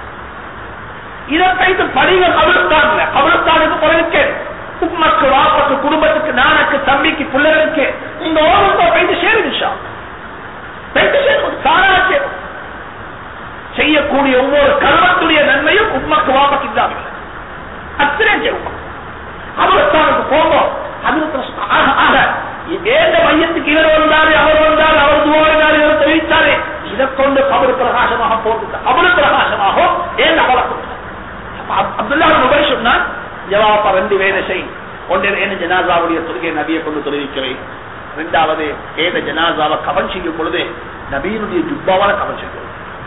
இதை கைது படிக கபலஸ்தான் கபலஸ்தானுக்கு பிறகு உம்மக்கு வாப்பக்கு குடும்பத்துக்கு நானக்கு தம்பிக்கு பிள்ளைகளுக்கு இந்த ஓரத்தோ கைது சேருச்சா கைது சேரும் தானா சேரும் செய்யக்கூடிய ஒவ்வொரு கர்மத்துடைய நன்மையும் உம்மக்கு வாப்பக்கு இல்லாமல் அத்தனை சேரும் கபலஸ்தானுக்கு போகும் அது ஆக ஆக வேண்ட மையத்துக்கு இவர் வந்தாரு அவர் வந்தாரு அவர் துவாரினார் இவர் தெரிவித்தாரு இதை கொண்டு கபரு பிரகாசமாக போட்டு கபரு பிரகாசமாகும் ஏன் அவளை அப்துல்லா முபை சொன்னா ஜவாப்பா ரெண்டு வேலை செய் ஒன்று ஏன ஜனாசாவுடைய தொழுகை நபியை கொண்டு தொழுவிக்கிறேன் ரெண்டாவது ஏத ஜனாசாவை கவன் செய்யும் பொழுது நபியினுடைய ஜுப்பாவால கவன் செய்யும்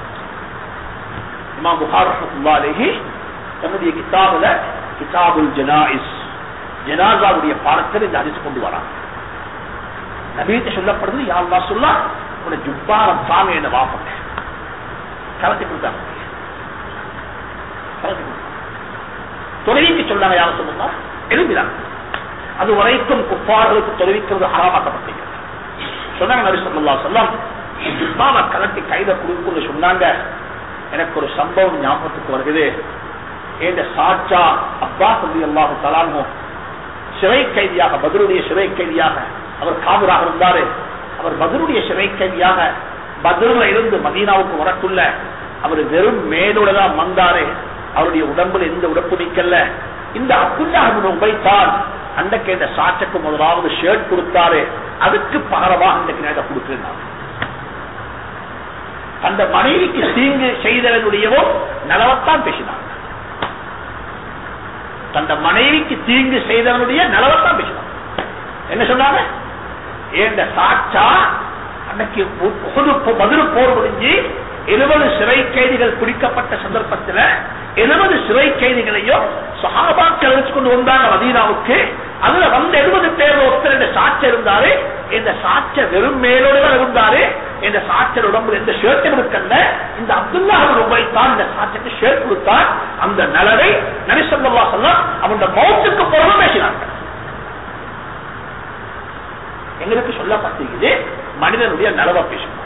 இமாம் புகார் ரஹமத்துல்லாஹி தன்னுடைய கிதாபுல கிதாபுல் ஜனாயிஸ் ஜனாசாவுடைய பாடத்தில் இந்த அரிசி கொண்டு வராங்க நபீட்ட சொல்லப்படுது யாருலா சொல்லா உன ஜுப்பாரம் சாமி என்ன வாப்பங்க கலத்தி கொடுத்தாங்க கலத்தி கொடுத்தாங்க தொலைவிக்கு சொன்னாங்க யார சொல்லுங்க எழுதினாங்க அது வரைக்கும் குப்பார்களுக்கு தொலைவிக்கிறது ஹராமாக்கப்பட்டிருக்கிறது சொன்னாங்க நபி சொல்லா சொல்லம் ஜுப்பாவை கலட்டி கையில கொடுக்குன்னு சொன்னாங்க எனக்கு ஒரு சம்பவம் ஞாபகத்துக்கு வருகிறது என்ற சாச்சா அப்பா சொல்லி அல்லாஹு தலாமோ சிறை கைதியாக பதிலுடைய சிறை கைதியாக அவர் காவலாக இருந்தாரு அவர் பதிலுடைய சிறை கைதியாக பதில இருந்து மதீனாவுக்கு வரக்குள்ள அவர் வெறும் மேலோடதான் வந்தாரு அவருடைய உடம்புல எந்த உடம்பு நிக்கல இந்த அப்துல்லா உபைத்தான் அன்றைக்கு இந்த சாட்சக்கு முதலாவது ஷர்ட் கொடுத்தாரு அதுக்கு பகரமாக இன்றைக்கு நான் இதை கொடுத்திருந்தாங்க அந்த மனைவிக்கு தீங்கு செய்தவனுடையவோ நலவத்தான் பேசினாங்க தந்த மனைவிக்கு தீங்கு செய்தவனுடைய நலவத்தான் பேசினாங்க என்ன சொன்னாங்க ஏண்ட சாட்சா அன்னைக்கு பதில் போர் முடிஞ்சு எழுபது சிறை கைதிகள் பிடிக்கப்பட்ட சந்தர்ப்பத்தில் எழுபது சிறை கைதிகளையும் சகாபாக்கள் வச்சு கொண்டு வந்தாங்க மதீனாவுக்கு அதுல வந்த எழுபது பேர் ஒருத்தர் இந்த சாட்சர் இருந்தாரு இந்த சாட்சர் வெறும் மேலோடு தான் இருந்தாரு இந்த சாட்சர் உடம்புல எந்த ஷர்ட்டும் இருக்கல இந்த அப்துல்லா ரூபாய் தான் இந்த சாட்சருக்கு ஷர்ட் கொடுத்தார் அந்த நலவை நரிசல்லா சொல்ல அவன் மௌத்துக்கு பிறகு பேசினாங்க எங்களுக்கு சொல்லப்பட்டிருக்குது மனிதனுடைய நலவை பேசுவார்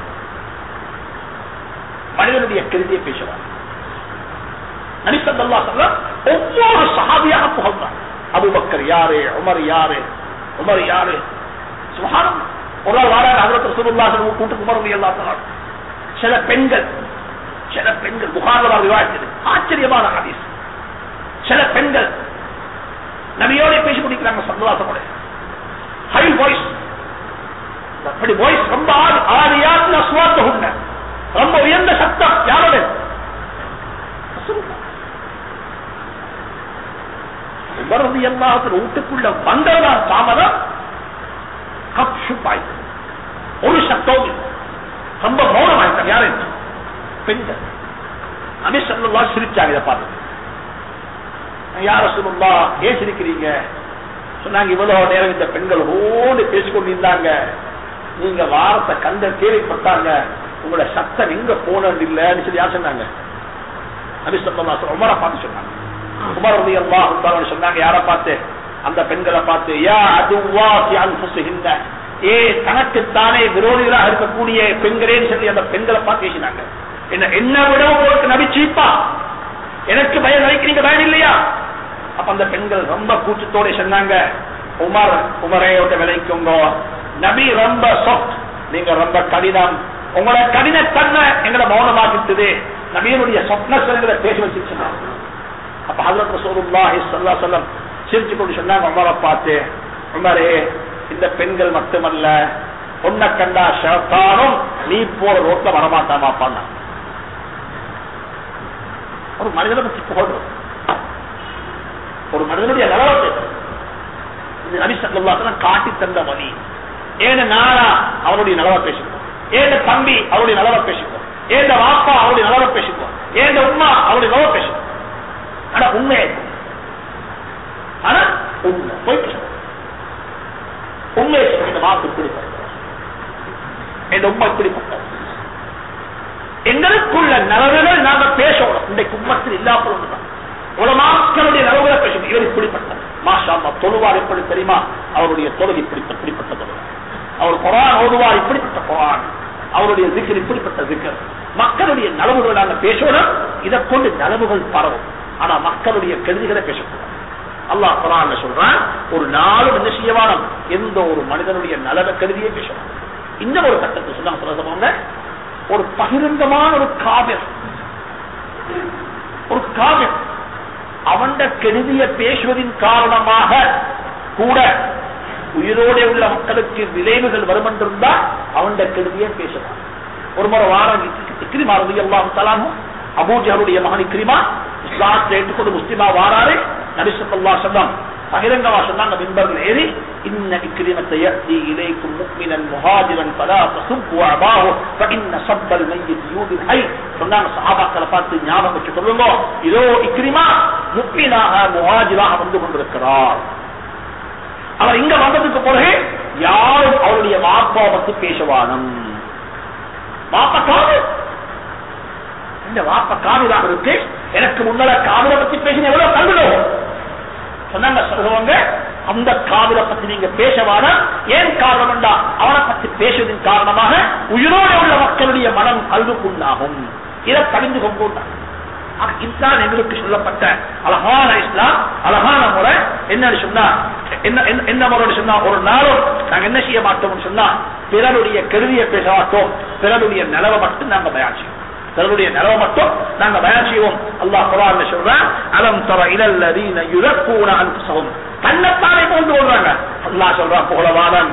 மனிதனுடைய கருதியை பேசுவார் நரிசல்லா சொல்ல ஒவ்வொரு சகாபியாக புகழ்ந்தார் அபுபக்கர் யாரு உமர் யாரு உமர் யாரு சுகானம் ஒரு நாள் வாரார் அதற்கு சுருல்லாசன் கூட்டு உமர் எல்லா சில பெண்கள் சில பெண்கள் புகாரமாக விவாதித்தது ஆச்சரியமான ஹதீஸ் சில பெண்கள் நபியோட பேசி முடிக்கிறாங்க சந்தோஷமோட ஹை வாய்ஸ் அப்படி வாய்ஸ் ரொம்ப ஆதியாத்ல சுவாத்த உண்ட ரொம்ப உயர்ந்த சத்தம் யாரோட உமரது எல்லாத்தின் வீட்டுக்குள்ள வந்ததான் தாமதம் கப்ஷுப்பாய் ஒரு சத்தம் இல்லை. ரொம்ப மௌனமாயிட்டாங்க யாரு பெண்கள் நபி சொல்லா சிரிச்சாங்க இதை பார்த்து யார சொல்லும்பா ஏன் சிரிக்கிறீங்க சொன்னாங்க இவ்வளவு நேரம் இந்த பெண்கள் ஓடு பேசிக்கொண்டிருந்தாங்க நீங்க வாரத்தை கண்ட கேள்விப்பட்டாங்க உங்களோட சத்தம் எங்க போனது இல்லைன்னு சொல்லி யார் சொன்னாங்க நபி சொல்லா உமரை பார்த்து சொன்னாங்க உமர் ரதி அல்லாஹ் சொன்னாங்க யார பார்த்து அந்த பெண்களை பார்த்து யா அதுவா அன்புசுகின்ற ஏ தனக்குத்தானே விரோதிகளாக இருக்கக்கூடிய பெண்களேன்னு சொல்லி அந்த பெண்களை பார்த்து பேசினாங்க என்ன என்ன விட உங்களுக்கு நபி சீப்பா எனக்கு பயம் நினைக்கிறீங்க பயம் இல்லையா அப்ப அந்த பெண்கள் ரொம்ப கூச்சத்தோட சொன்னாங்க உமர் உமரையோட விளைக்குங்க நபி ரொம்ப சொத் நீங்க ரொம்ப கடினம் உங்களோட கடினத்தன்மை எங்களை மௌனமாக்கிட்டது நபியனுடைய சொப்னஸ் எங்களை பேசி வச்சிருச்சுன்னா அப்ப ஹசரத் ரசூலுல்லாஹி ஸல்லல்லாஹு அலைஹி வஸல்லம் சிரிச்சு கொண்டு சொன்னாங்க உமரை பார்த்து உமரே இந்த பெண்கள் மட்டுமல்ல பொண்ணை கண்டா ஷர்த்தானும் நீ போற ரோட்ல வரமாட்டாமாப்பான்னா ஒரு மனிதனை பற்றி புகழ்றோம் ஒரு மனிதனுடைய நலவத்தை இது நபி சல்லாசனம் காட்டி தந்த வழி ஏன நானா அவனுடைய நலவை பேசிக்குவோம் ஏன தம்பி அவருடைய நலவை பேசிக்குவோம் ஏந்த வாப்பா அவருடைய நலவை பேசிக்குவோம் ஏந்த உமா அவருடைய நலவை பேசிக்குவோம் ஆனா உண்மை ஆனா உண்மை போய் பேசுவோம் உண்மை இந்த வாக்கு இப்படிப்பட்டது இந்த உண்மை இப்படிப்பட்டது எங்களுக்குள்ள நலவுகள் நாங்க பேசணும் இன்றைக்கு உம்மத்தில் இல்லாமல் ஒன்றுதான் உலமாக்களுடைய நலவுகளை பேசணும் இவர் இப்படிப்பட்டது மாஷா தொழுவார் எப்படி தெரியுமா அவருடைய தொழுகை இப்படிப்பட்ட இப்படிப்பட்ட தொழுகை அவர் குரான் ஓதுவார் இப்படிப்பட்ட குரான் அவருடைய திக்கர் இப்படிப்பட்ட திக்கர் மக்களுடைய நலவுகள் நாங்க பேசணும் இதை கொண்டு நலவுகள் பரவும் ஆனா மக்களுடைய கருதிகளை பேசக்கூடாது அல்லாஹ் குரான் சொல்றான் ஒரு நாளும் என்ன செய்யவானம் எந்த ஒரு மனிதனுடைய நலன கருதியே பேசணும் இந்த ஒரு கட்டத்தை சொன்னாங்க சொல்ல ஒரு பகிரங்கமான ஒரு காவியம் ஒரு காவியம் அவன் கெடுதிய பேசுவதின் காரணமாக கூட உயிரோட உள்ள மக்களுக்கு விளைவுகள் வரும் என்றிருந்தா அவன் கெடுதிய பேசலாம் ஒரு முறை வாரம் கிரிமா எல்லாம் தலாமும் அபூஜருடைய மகன் கிரிமா இஸ்லாத்தை ஏற்றுக்கொண்டு முஸ்லிமா வாராரு நபிசல்லா சொன்னான் பகிரங்கமா சொன்னாங்க மின்பர்கள் ஏறி இன்ன இக்ரிமத்தை يأتي إليكم مؤمنا مهاجرا فلا تسبوا أباه فإن سب الميت يود الحي சொன்னாங்க சஹாபாக்களை பார்த்து ஞாபகம் வச்சு சொல்லுங்க இதோ இக்ரிமா முக்மீனாக முஹாஜிராக வந்து கொண்டிருக்கிறார் அவர் இங்க வந்ததுக்கு பிறகு யாரும் அவருடைய வாப்பா பத்தி பேசுவானம் வாப்பா காது இந்த வாப்பா காவிராக இருக்கு எனக்கு முன்னால காவிரை பத்தி பேசின எவ்வளவு கல்விடும் சொன்னாங்க சொல்லுவாங்க அந்த காவிரை பத்தி நீங்க பேச வேணாம் ஏன் காரணம் என்றா அவனை பத்தி பேசுவதன் காரணமாக உயிரோடு உள்ள மக்களுடைய மனம் கல்வுக்குண்டாகும் இதை தெரிந்து கொண்டு இஸ்லாம் எங்களுக்கு சொல்லப்பட்ட அழகான இஸ்லாம் அழகான முறை என்னன்னு சொன்னா என்ன என்ன- என்ன முறை சொன்னா ஒரு நாளும் நாங்க என்ன செய்ய மாட்டோம்னு சொன்னா பிறருடைய கருவியை பேச மாட்டோம் பிறருடைய நிலவை மட்டும் நாங்க பயன் செய்வோம் பிறருடைய நிலவை மட்டும் நாங்க பயன் செய்வோம் அல்லாஹ் குரான் சொல்றான் அலம் தர இலல்லதீன யுலக்கூன அன்ஃபுஸஹும் தன்னைத்தானே கொண்டு வருவாங்க அல்லாஹ் சொல்றான் புகழவாதன்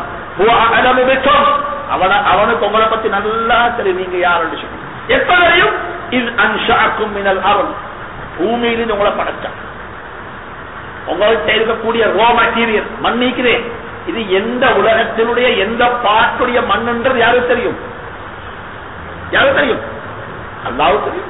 அவன அவனுக்கு உங்களை பத்தி நல்லா தெரியும் நீங்க யாருன்னு சொல்லி எப்ப தெரியும் இது அன்ஷாக்கும் மினல் அருள் பூமியிலிருந்து உங்களை படைச்சான் உங்கள்கிட்ட இருக்கக்கூடிய ரோ மெட்டீரியல் மண் நீக்கிறேன் இது எந்த உலகத்தினுடைய எந்த பாட்டுடைய மண்ணுன்றது யாருக்கு தெரியும் யாருக்கு தெரியும் அல்லாவுக்கு தெரியும்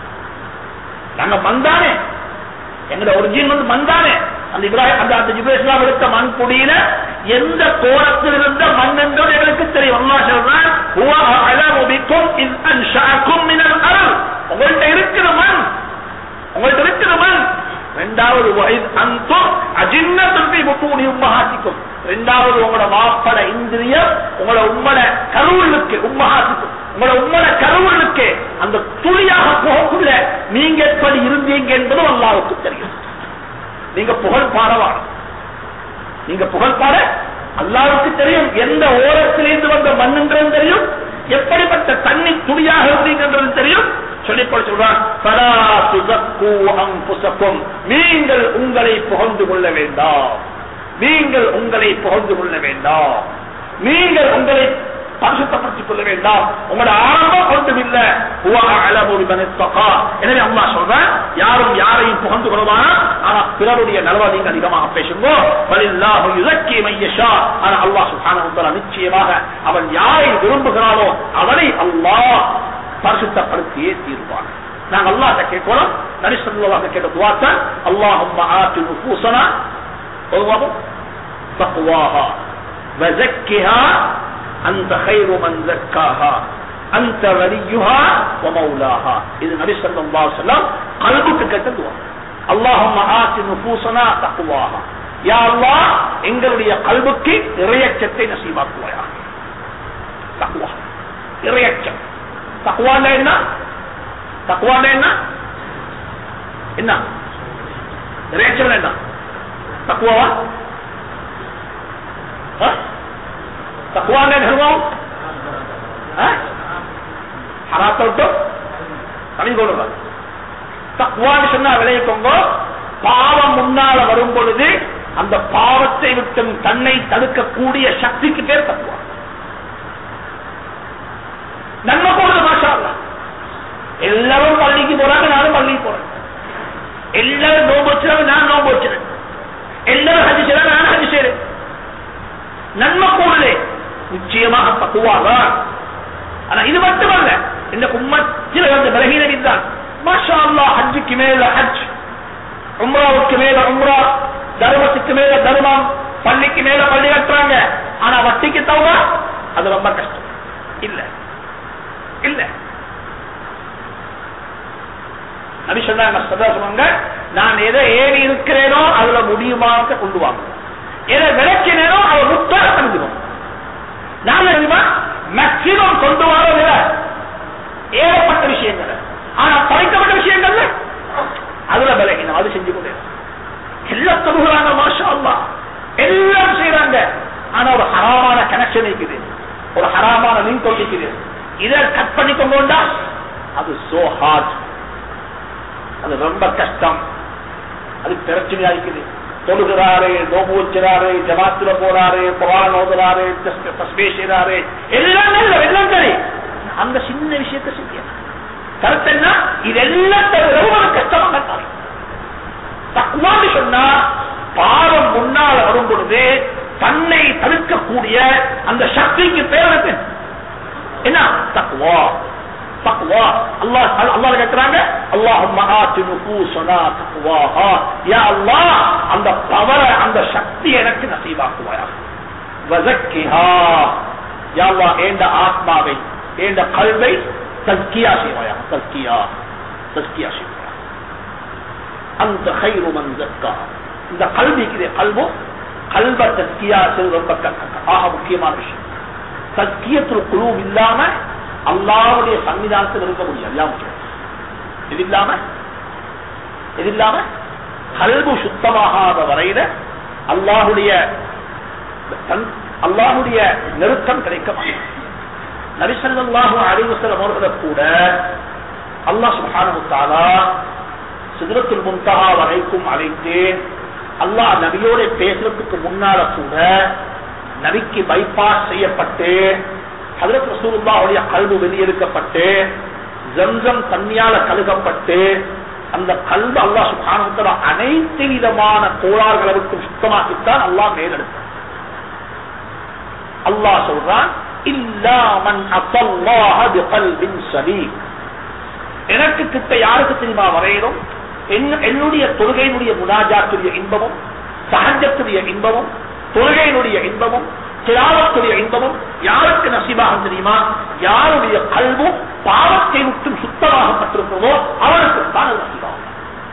நாங்க மண்தானே எங்களோட ஒரிஜின் வந்து மண்தானே அந்த இப்ராஹிம் அந்த அந்த ஜிபேஸ்லாம் எடுத்த மண் குடியில எந்த கோணத்தில் இருந்த மண் என்றது எங்களுக்கு தெரியும் அல்லாஹ் சொல்றான் "ஹுவ அஅலமு பிக்கும் இஸ் அன்ஷஅக்கும் மினல் அர்த்." உங்கள்ட்ட இருக்கிற மண் உங்கள்ட்ட இருக்கிற மண் ரெண்டாவது வயது அந்தும் அஜின்னத்துக்கு முக்கூடி உம்மஹாசிக்கும் ரெண்டாவது உங்களோட மாப்பட இந்திரியம் உங்களோட உம்மட கருவுளுக்கு உம்மஹாசிக்கும் உங்களோட உம்மட கருவுளுக்கு அந்த துளியாக போகக்குள்ள நீங்க எப்படி இருந்தீங்க என்பதும் அல்லாவுக்கு தெரியும் நீங்க புகழ் பாடவான நீங்க புகழ் பாட அல்லாவுக்கு தெரியும் எந்த ஓரத்திலிருந்து வந்த மண்ணுன்றது தெரியும் எப்படிப்பட்ட தண்ணி துளியாக இருந்தீங்கன்றது தெரியும் சொல்லி போட சொல்றான் "ஃபலா துஸக்கு அன்ஃபுஸக்கும்." நீங்கள் உங்களை புகழ்ந்து கொள்ள வேண்டாம் நீங்கள் உங்களை புகழ்ந்து கொள்ள வேண்டாம் நீங்கள் உங்களை பரிசுத்தப்படுத்திக் கொள்ள வேண்டாம் உங்களோட ஆரம்பம் ஒன்றும் இல்ல ஹுவ அஅலமு பிமன் இத்தகா. எனவே அல்லாஹ் சொல்றான் யாரும் யாரையும் புகழ்ந்து கொள்வானா ஆனா பிறருடைய நலவை நீங்க அதிகமாக பேசுங்க வலில்லாஹு யுஸக்கி மன் யஷா ஆனா அல்லாஹ் சுப்ஹானஹு வ தஆலா நிச்சயமாக அவன் யாரை விரும்புகிறானோ அவனை அல்லாஹ் பரிசுத்தப்படுத்தியே தீர்வான் நாங்க அல்லாஹ்ட்ட கேட்கிறோம் நபி ஸல்லல்லாஹு அலைஹி கேட்ட துஆ தான் அல்லாஹும்ம ஆத்தி நுஃபூஸனா ஓதுவோம் தக்வாஹா وزكها أنت خير من زكاها أنت وليها ومولاها إذا النبي صلى الله عليه وسلم قلبك كتدوا اللهم آت نفوسنا تقواها يا الله எங்களுடைய கல்புக்கு இறையச்சத்தை நசீபாக்குவாயா தக்குவா இறையச்சம் தக்குவால என்ன தக்குவால என்ன என்ன இறையச்சம் என்ன தக்குவாவா தக்குவாங்க தர்மம் ஹராத்தை விட்டு தனி கொள்ளுங்க தக்குவான்னு சொன்னா விளைவிக்கோங்க பாவம் முன்னால வரும் பொழுது அந்த பாவத்தை விட்டு தன்னை தடுக்கக்கூடிய சக்திக்கு பேர் தக்குவா நன்மை போடுது மாஷா அல்லாஹ். எல்லாரும் பள்ளிக்கு போறாங்க நானும் பள்ளிக்கு போறேன் எல்லாரும் நோம்பு வச்சுறாங்க நான் நோம்பு வச்சுறேன் எல்லாரும் ஹஜ் செய்றாங்க நான் ஹஜ் செய்றேன் நன்மை கூடுதே நிச்சயமாக தக்குவாதான் ஆனா இது மட்டுமல்ல இந்த உம்மத்தில் வந்து பலகீனம் தான் மாஷா அல்லாஹ் ஹஜ்ஜுக்கு மேல ஹஜ் உம்ராவுக்கு மேல உம்ரா தர்மத்துக்கு மேல தர்மம் பள்ளிக்கு மேல பள்ளி கட்டுறாங்க ஆனா வட்டிக்கு தவறா அது ரொம்ப கஷ்டம் இல்ல இல்ல நபி சொன்னாங்க சதா சொன்னாங்க நான் எதை ஏறி இருக்கிறேனோ அதுல முடியுமாக கொண்டு வாங்க எதை விளக்கினேனோ அதை முத்தாக தெரிஞ்சுக்கணும் நான் தெரியுமா மேக்சிமம் கொண்டு வரதில்ல ஏகப்பட்ட விஷயங்கள் ஆனா படைக்கப்பட்ட விஷயங்கள்ல அதுல விலகினோம் அது செஞ்சு கொண்டே எல்லாம் தொழுகிறாங்க மாஷா அல்லாஹ் எல்லாம் செய்யறாங்க ஆனா ஒரு ஹராமான கனெக்ஷன் இருக்குது ஒரு ஹராமான லிங்க் இருக்குது இதை கட் பண்ணி கொண்டா அது சோ ஹார்ட் அது ரொம்ப கஷ்டம் அது பிரச்சனையா இருக்குது தொழுகிறாரு நோம்பு வச்சுறாரு ஜமாத்துல போறாரு குரான் ஓதுறாரு தஸ்- தஸ்பீஹ் செய்றாரு எல்லாம் நல்ல எல்லாம் சரி அந்த சின்ன விஷயத்தை செய்ய கருத்து என்ன இதெல்லாம் தவிர ஒரு கஷ்டமாக இருந்தாரு தக்குவான்னு சொன்னா பாவம் முன்னால வரும் பொழுது தன்னை தடுக்கக்கூடிய அந்த சக்திக்கு பேர் என்ன? என்ன தக்குவா தக்குவா அல்லாஹ் அல்லாஹ் கேட்கிறாங்க அல்லாஹும்ம ஆத்தி நுஃபூஸனா தக்வாஹா யா அல்லாஹ் அந்த பவர அந்த சக்தி எனக்கு நசீபாக்குவாயா வஸக்கிஹா யா அல்லாஹ் ஏண்ட ஆத்மாவை ஏண்ட கல்வை தஸ்கியா செய்வாயா தஸ்கியா தஸ்கியா செய்வாயா அந்த கைரு மன் ஜக்கா இந்த கல்வி இருக்கிற கல்வோ கல்வ தஸ்கியா செய்வது ரொம்ப க- க- ஆக முக்கியமான விஷயம் தஸ்கியத்துல் குழு இல்லாம அல்லாவுடைய சன்னிதானத்தில் இருக்க முடியாது எல்லாம் முடியாது. இது இல்லாம இது இல்லாம கல்வு சுத்தமாகாத வரையில அல்லாஹுடைய தன்- அல்லாஹுடைய நெருக்கம் கிடைக்க மாட்டாது நபிசல்லாஹு அலிவசலம் அவர்களை கூட அல்லாஹ் சுப்ஹானஹு தஆலா சிதறத்துல் முன்தஹா வரைக்கும் அழைத்து அல்லாஹ் நபியோட பேசுறதுக்கு முன்னால கூட நபிக்கு பைபாஸ் செய்யப்பட்டு ஹதரத் ரசூலுல்லாஹுடைய கல்வு வெளியெடுக்கப்பட்டு ஜம்சம் தண்ணியால கழுகப்பட்டு அந்த கல்வு அல்லாஹ் சுப்ஹானஹு தஆலா அனைத்து விதமான கோளாறுகளுக்கும் சுத்தமாக்கித்தான் அல்லாஹ் மேலெடுத்தார் அல்லாஹ் சொல்றான் இல்லா மன் அத்தல்லாஹ பிகல்பின் சலீம் எனக்கு கிட்ட யாருக்கு தெரியுமா வரையிலும் என்- என்னுடைய தொழுகையினுடைய முனாஜாத்துடைய இன்பமும் சஹஜத்துடைய இன்பமும் தொழுகையினுடைய இன்பமும் திலாவத்துடைய இன்பமும் யாருக்கு நசீபாகும் தெரியுமா யாருடைய கல்வும் பாவத்தை விட்டும் சுத்தமாகப்பட்டிருக்கிறதோ அவருக்கு தான் அது நசீபாகும்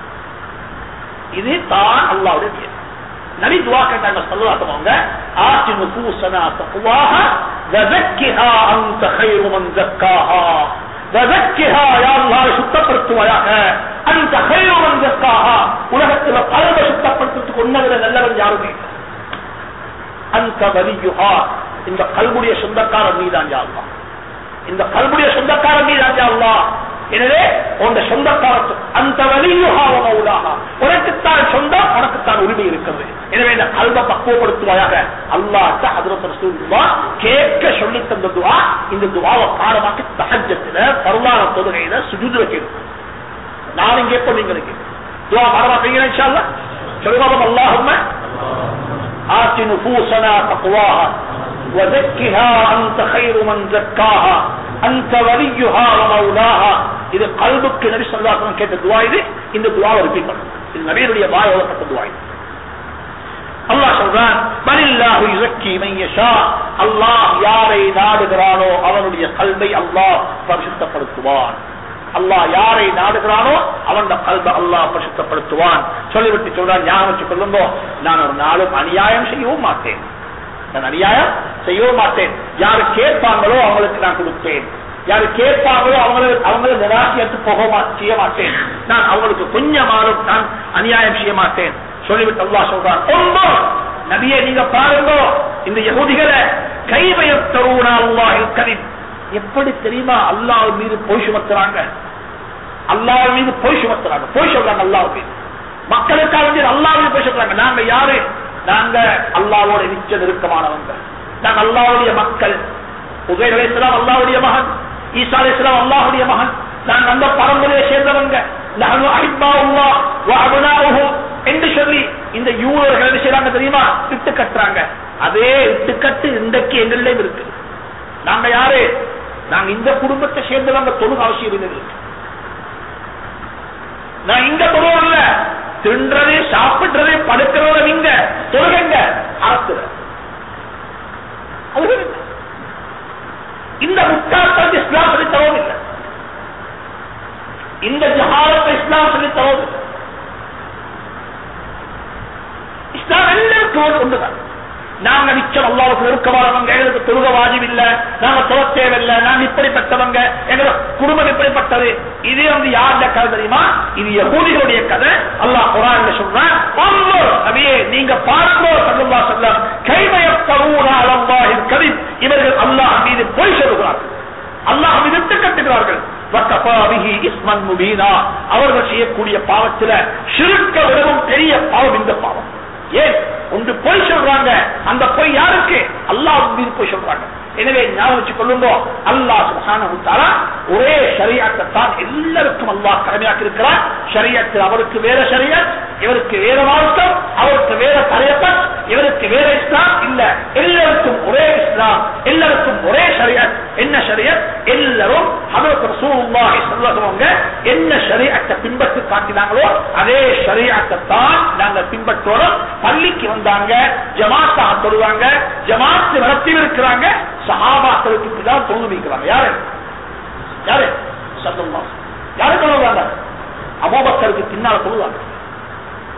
இது தான் அல்லாவுடைய நியதி. நபி துவா கேட்டாங்க சொல்லலாத்தவங்க ஆத்தி நுபூசனா தக்வாஹ வஸக்கிஹா அன்த கைரு மன் ஜக்காஹா வஸக்கிஹா யா அல்லாஹ் சுத்தப்படுத்துவாயாக அன்த கைரு மன் ஜக்காஹா உலகத்துல கல்வை சுத்தப்படுத்துறதுக்கு உன்னை விட நல்லவன் யாருமே இல்லை. அந்த வலியுஹா இந்த கல்புடைய சொந்தக்காரன் நீதான் யா அல்லாஹ் இந்த கல்புடைய சொந்தக்காரன் நீதான் யா அல்லாஹ் எனவே உங்க சொந்தக்காரத்து அந்த வலியுஹா வ மௌலாஹா உனக்குத்தான் சொந்தம் உனக்குத்தான் உரிமை இருக்கிறது எனவே இந்த கல்வை பக்குவப்படுத்துவாயாக அல்லாஹ் ஹஜ்ரத் ரசூலுல்லாஹ் கேட்க சொல்லி தந்த துவா இந்த துவாவை பாடமாக்கி தஹஜ்ஜத்துல பரவான தொழுகையில சுஜூதுல கேட்கும் நான் இங்கே எப்ப நீங்களுக்கு துவா பாடமாக்கீங்க இன்ஷா அல்லாஹ் சொல்லுவாங்க அல்லாஹும்ம آت نفوسنا تقواها وزكها أنت خير من زكاها أنت وليها ومولاها இது கல்புக்கு நபி சொல்லாசனம் கேட்ட துவா இது இந்த துவாவை ரிப்பீட் பண்ணும் இது நபியுடைய வாய் ஓதப்பட்ட துவா இது அல்லாஹ் சொல்றான் பலில்லாஹு யுஸக்கி மன் யஷா அல்லாஹ் யாரை நாடுகிறானோ அவனுடைய கல்வை அல்லாஹ் பரிசுத்தப்படுத்துவான் அல்லாஹ் யாரை நாடுகிறானோ அவன் கல்வை அல்லாஹ் பரிசுத்தப்படுத்துவான் சொல்லிவிட்டு சொல்றான் ஞாபகம் வச்சு கொள்ளுங்கோ நான் ஒரு நாளும் அநியாயம் செய்யவும் மாட்டேன் நான் அநியாயம் செய்யவும் மாட்டேன் யாரு கேட்பாங்களோ அவங்களுக்கு நான் கொடுப்பேன் யாரு கேட்பாங்களோ அவங்களுக்கு அவங்கள நிராசியத்து போக மா- செய்ய மாட்டேன் நான் அவங்களுக்கு கொஞ்சமாலும் நான் அநியாயம் செய்ய மாட்டேன் சொல்லிவிட்டு அல்லாஹ் சொல்றான் ஒன்போ நபியே நீங்க பாருங்க இந்த யகுதிகளை கைவயத்தருவனா அல்லாஹ் கரீம் எப்படி தெரியுமா அல்லாஹ் மீது பொய் சுமத்துறாங்க அல்லாஹ் மீது பொய் சுமத்துறாங்க பொய் சொல்றாங்க அல்லாஹ் மீது மக்களுக்காக வேண்டி அல்லாஹ் மீது பொய் சொல்றாங்க நாங்க யாரு நாங்க அல்லாவோட நிச்ச நெருக்கமானவங்க நாங்க அல்லாவுடைய மக்கள் உபேர் அலைஹிஸ்ஸலாம் அல்லாஹ்வுடைய மகன் ஈசா அலைஹிஸ்ஸலாம் அல்லாஹ்வுடைய மகன் நாங்க அந்த பரம்பரையை சேர்ந்தவங்க நஹ்னு அஹிப்பாவுல்லாஹ் வ அப்னாஉஹு என்று சொல்லி இந்த யூதர்கள் என்ன செய்றாங்க தெரியுமா இட்டு கட்டுறாங்க அதே இட்டுக்கட்டு இன்றைக்கு எங்களிலேயும் இருக்கு நாங்க யாரு நாங்க இந்த குடும்பத்தை சேர்ந்தவங்க தொழுக அவசியம் இல்லை நான் இங்க தொழுவோம் இல்ல தின்றதே சாப்பிடுறதே படுக்கிறத நீங்க தொழுகங்க அரசுல அது என்ன? இந்த முட்டாள்தான் இஸ்லாம் சொல்லி தரவும் இல்லை இந்த ஜஹாலத்தை இஸ்லாம் சொல்லி தரவும் இல்லை இஸ்லாம் எல்லாருக்கும் ஒன்றுதான் நாங்க நிச்சயம் அல்லாவுக்கு நெருக்கமானவங்க எங்களுக்கு தொழுக வாஜிப் இல்ல நாங்க தொழ தேவையில்லை நாங்க இப்படிப்பட்டவங்க எங்களோட குடும்பம் இப்படிப்பட்டது இது வந்து யாருடைய கதை தெரியுமா இது யகூதிகளுடைய கதை அல்லாஹ் குரான் சொல்றான் "அல்லாஹ் நபியே நீங்க பார்ப்போ சல்லா சொல்லம் கைமயத்தரூனா அல்லாஹின் கதி இவர்கள் அல்லாஹ் மீது பொய் சொல்கிறார்கள் அல்லாஹ் மீது இட்டு கட்டுகிறார்கள் வக்கஃபா பிஹி இஸ்மன் முபீனா அவர்கள் செய்யக்கூடிய பாவத்துல ஷிருக்க விடவும் பெரிய பாவம் இந்த பாவம் ஏன் ஒன்று பொய் சொல்றாங்க அந்த பொய் யாருக்கு அல்லாஹ் மீது பொய் சொல்றாங்க எனவே ஞாபகம் வச்சு கொள்ளுங்க அல்லாஹ் சுப்ஹானஹு தஆலா ஒரே ஷரியத்தை தான் எல்லாருக்கும் அல்லாஹ் கடமையாக்கி இருக்கிறார் ஷரியத்தில் அவருக்கு வேற ஷரியத் இவருக்கு வேற மார்க்கம் அவருக்கு வேற தரையப்பட் இவருக்கு வேற இஸ்லாம் இல்ல எல்லாருக்கும் ஒரே இஸ்லாம் எல்லாருக்கும் ஒரே ஷரியத் என்ன ஷரியத் எல்லாரும் ஹதரத் ரசூலுல்லாஹி ஸல்லல்லாஹு அலைஹி வஸல்லம் என்ன ஷரியத்தை பின்பற்றி காட்டினாங்களோ அதே ஷரியத்தை தான் நாங்க பின்பற்றோம் பள்ளிக்கு வந்தாங்க ஜமாத்தாக தொழுவாங்க ஜமாத்து நடத்தி இருக்கிறாங்க சஹாபாக்களுக்கு பின்னால் தொழுது வைக்கிறாங்க யாரு யாரு சத்தமா யாரு தொழுவாங்க அபோபக்கருக்கு பின்னால் தொழுவாங்க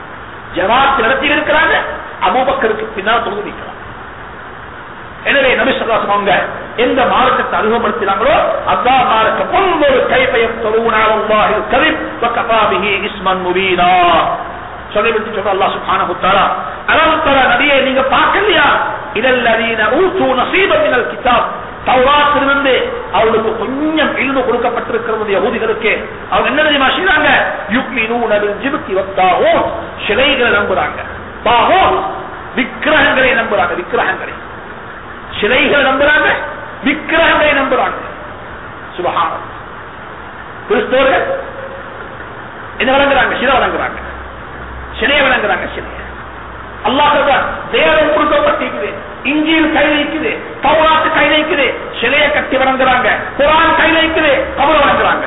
ஜமாத் நடத்தி இருக்கிறாங்க அபூபக்கருக்கு பின்னால் தொழுது நிற்கிறாங்க எனவே நபி சொல்லாசவங்க எந்த மார்க்கத்தை அறிமுகப்படுத்தினாங்களோ அதான் மார்க்கம் ஒவ்வொரு கைப்பயம் தொழுவுனாலும் கவிப்பாபிகி இஸ்மன் முபீனா சொல்லிவிட்டு சொல்ற அல்லாஹ் சுப்ஹானஹு தஆலா அல்லாஹ் தஆலா நபியே நீங்க பார்க்கலையா இதல்லதீன ஊது நஸீபன் மினல் கிதாப் தௌராத்திலிருந்து அவளுக்கு கொஞ்சம் இல்மு கொடுக்கப்பட்டிருக்கிறது யகூதிகளுக்கு அவங்க என்ன தெரியுமா செய்றாங்க யுக்மினூன பில் ஜிப்தி வத்தாஹூத் சிலைகளை நம்புறாங்க தாஹூத் விக்கிரகங்களை நம்புறாங்க விக்கிரகங்களை சிலைகளை நம்புறாங்க விக்கிரகங்களை நம்புறாங்க சுபஹானம் கிறிஸ்தவர்கள் என்ன வழங்குறாங்க சிலை வழங்குறாங்க சிலையை வழங்குறாங்க சிலையை அல்லாஹ் சொல்றான் தேவன் கொடுக்கப்பட்டிருக்குது இஞ்சியில் கை வைக்குது பௌராத்து கை வைக்குது சிலையை கட்டி வணங்குறாங்க குரான் கை வைக்குது கபல வணங்குறாங்க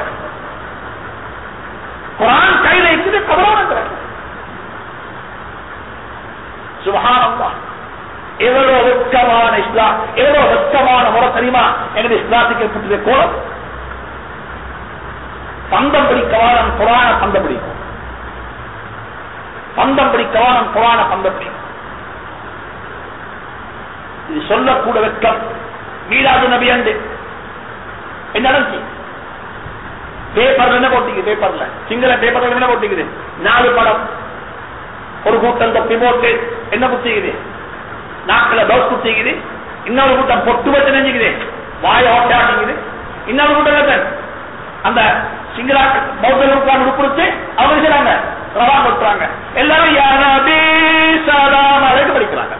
குரான் கை வைக்குது கபல வணங்குறாங்க சுபஹானல்லா எவ்வளவு வெட்கமான இஸ்லாம் எவ்வளவு வெட்கமான முறை தெரியுமா எனது இஸ்லாத்துக்கு ஏற்பட்டது கோலம் பந்தம் பிடிக்கவான புராண பந்தம் பிடிக்கும் பந்தம் பிடிக்கவான புராண பந்தம் பிடிக்கும் இது சொல்லக்கூட வெட்கம் மீளாது நபி அண்டு என்ன நடந்துச்சு பேப்பர்ல என்ன போட்டிக்குது பேப்பர்ல சிங்கள பேப்பர்ல என்ன போட்டிக்குது நாலு படம் ஒரு கூட்டம் தொப்பி போட்டு என்ன குத்திக்குது நாக்கில் பவுஸ் குத்திக்குது இன்னொரு கூட்டம் பொட்டு வச்சு நெஞ்சுக்குது வாய ஓட்டாட்டிக்குது இன்னொரு கூட்டம் என்ன? அந்த சிங்களா பௌத்த உட்கார்ந்து உட்படுத்து அவங்க செய்றாங்க ரவா கொட்டுறாங்க எல்லாரும் யா நபி சலாம் அழைத்து படிக்கிறாங்க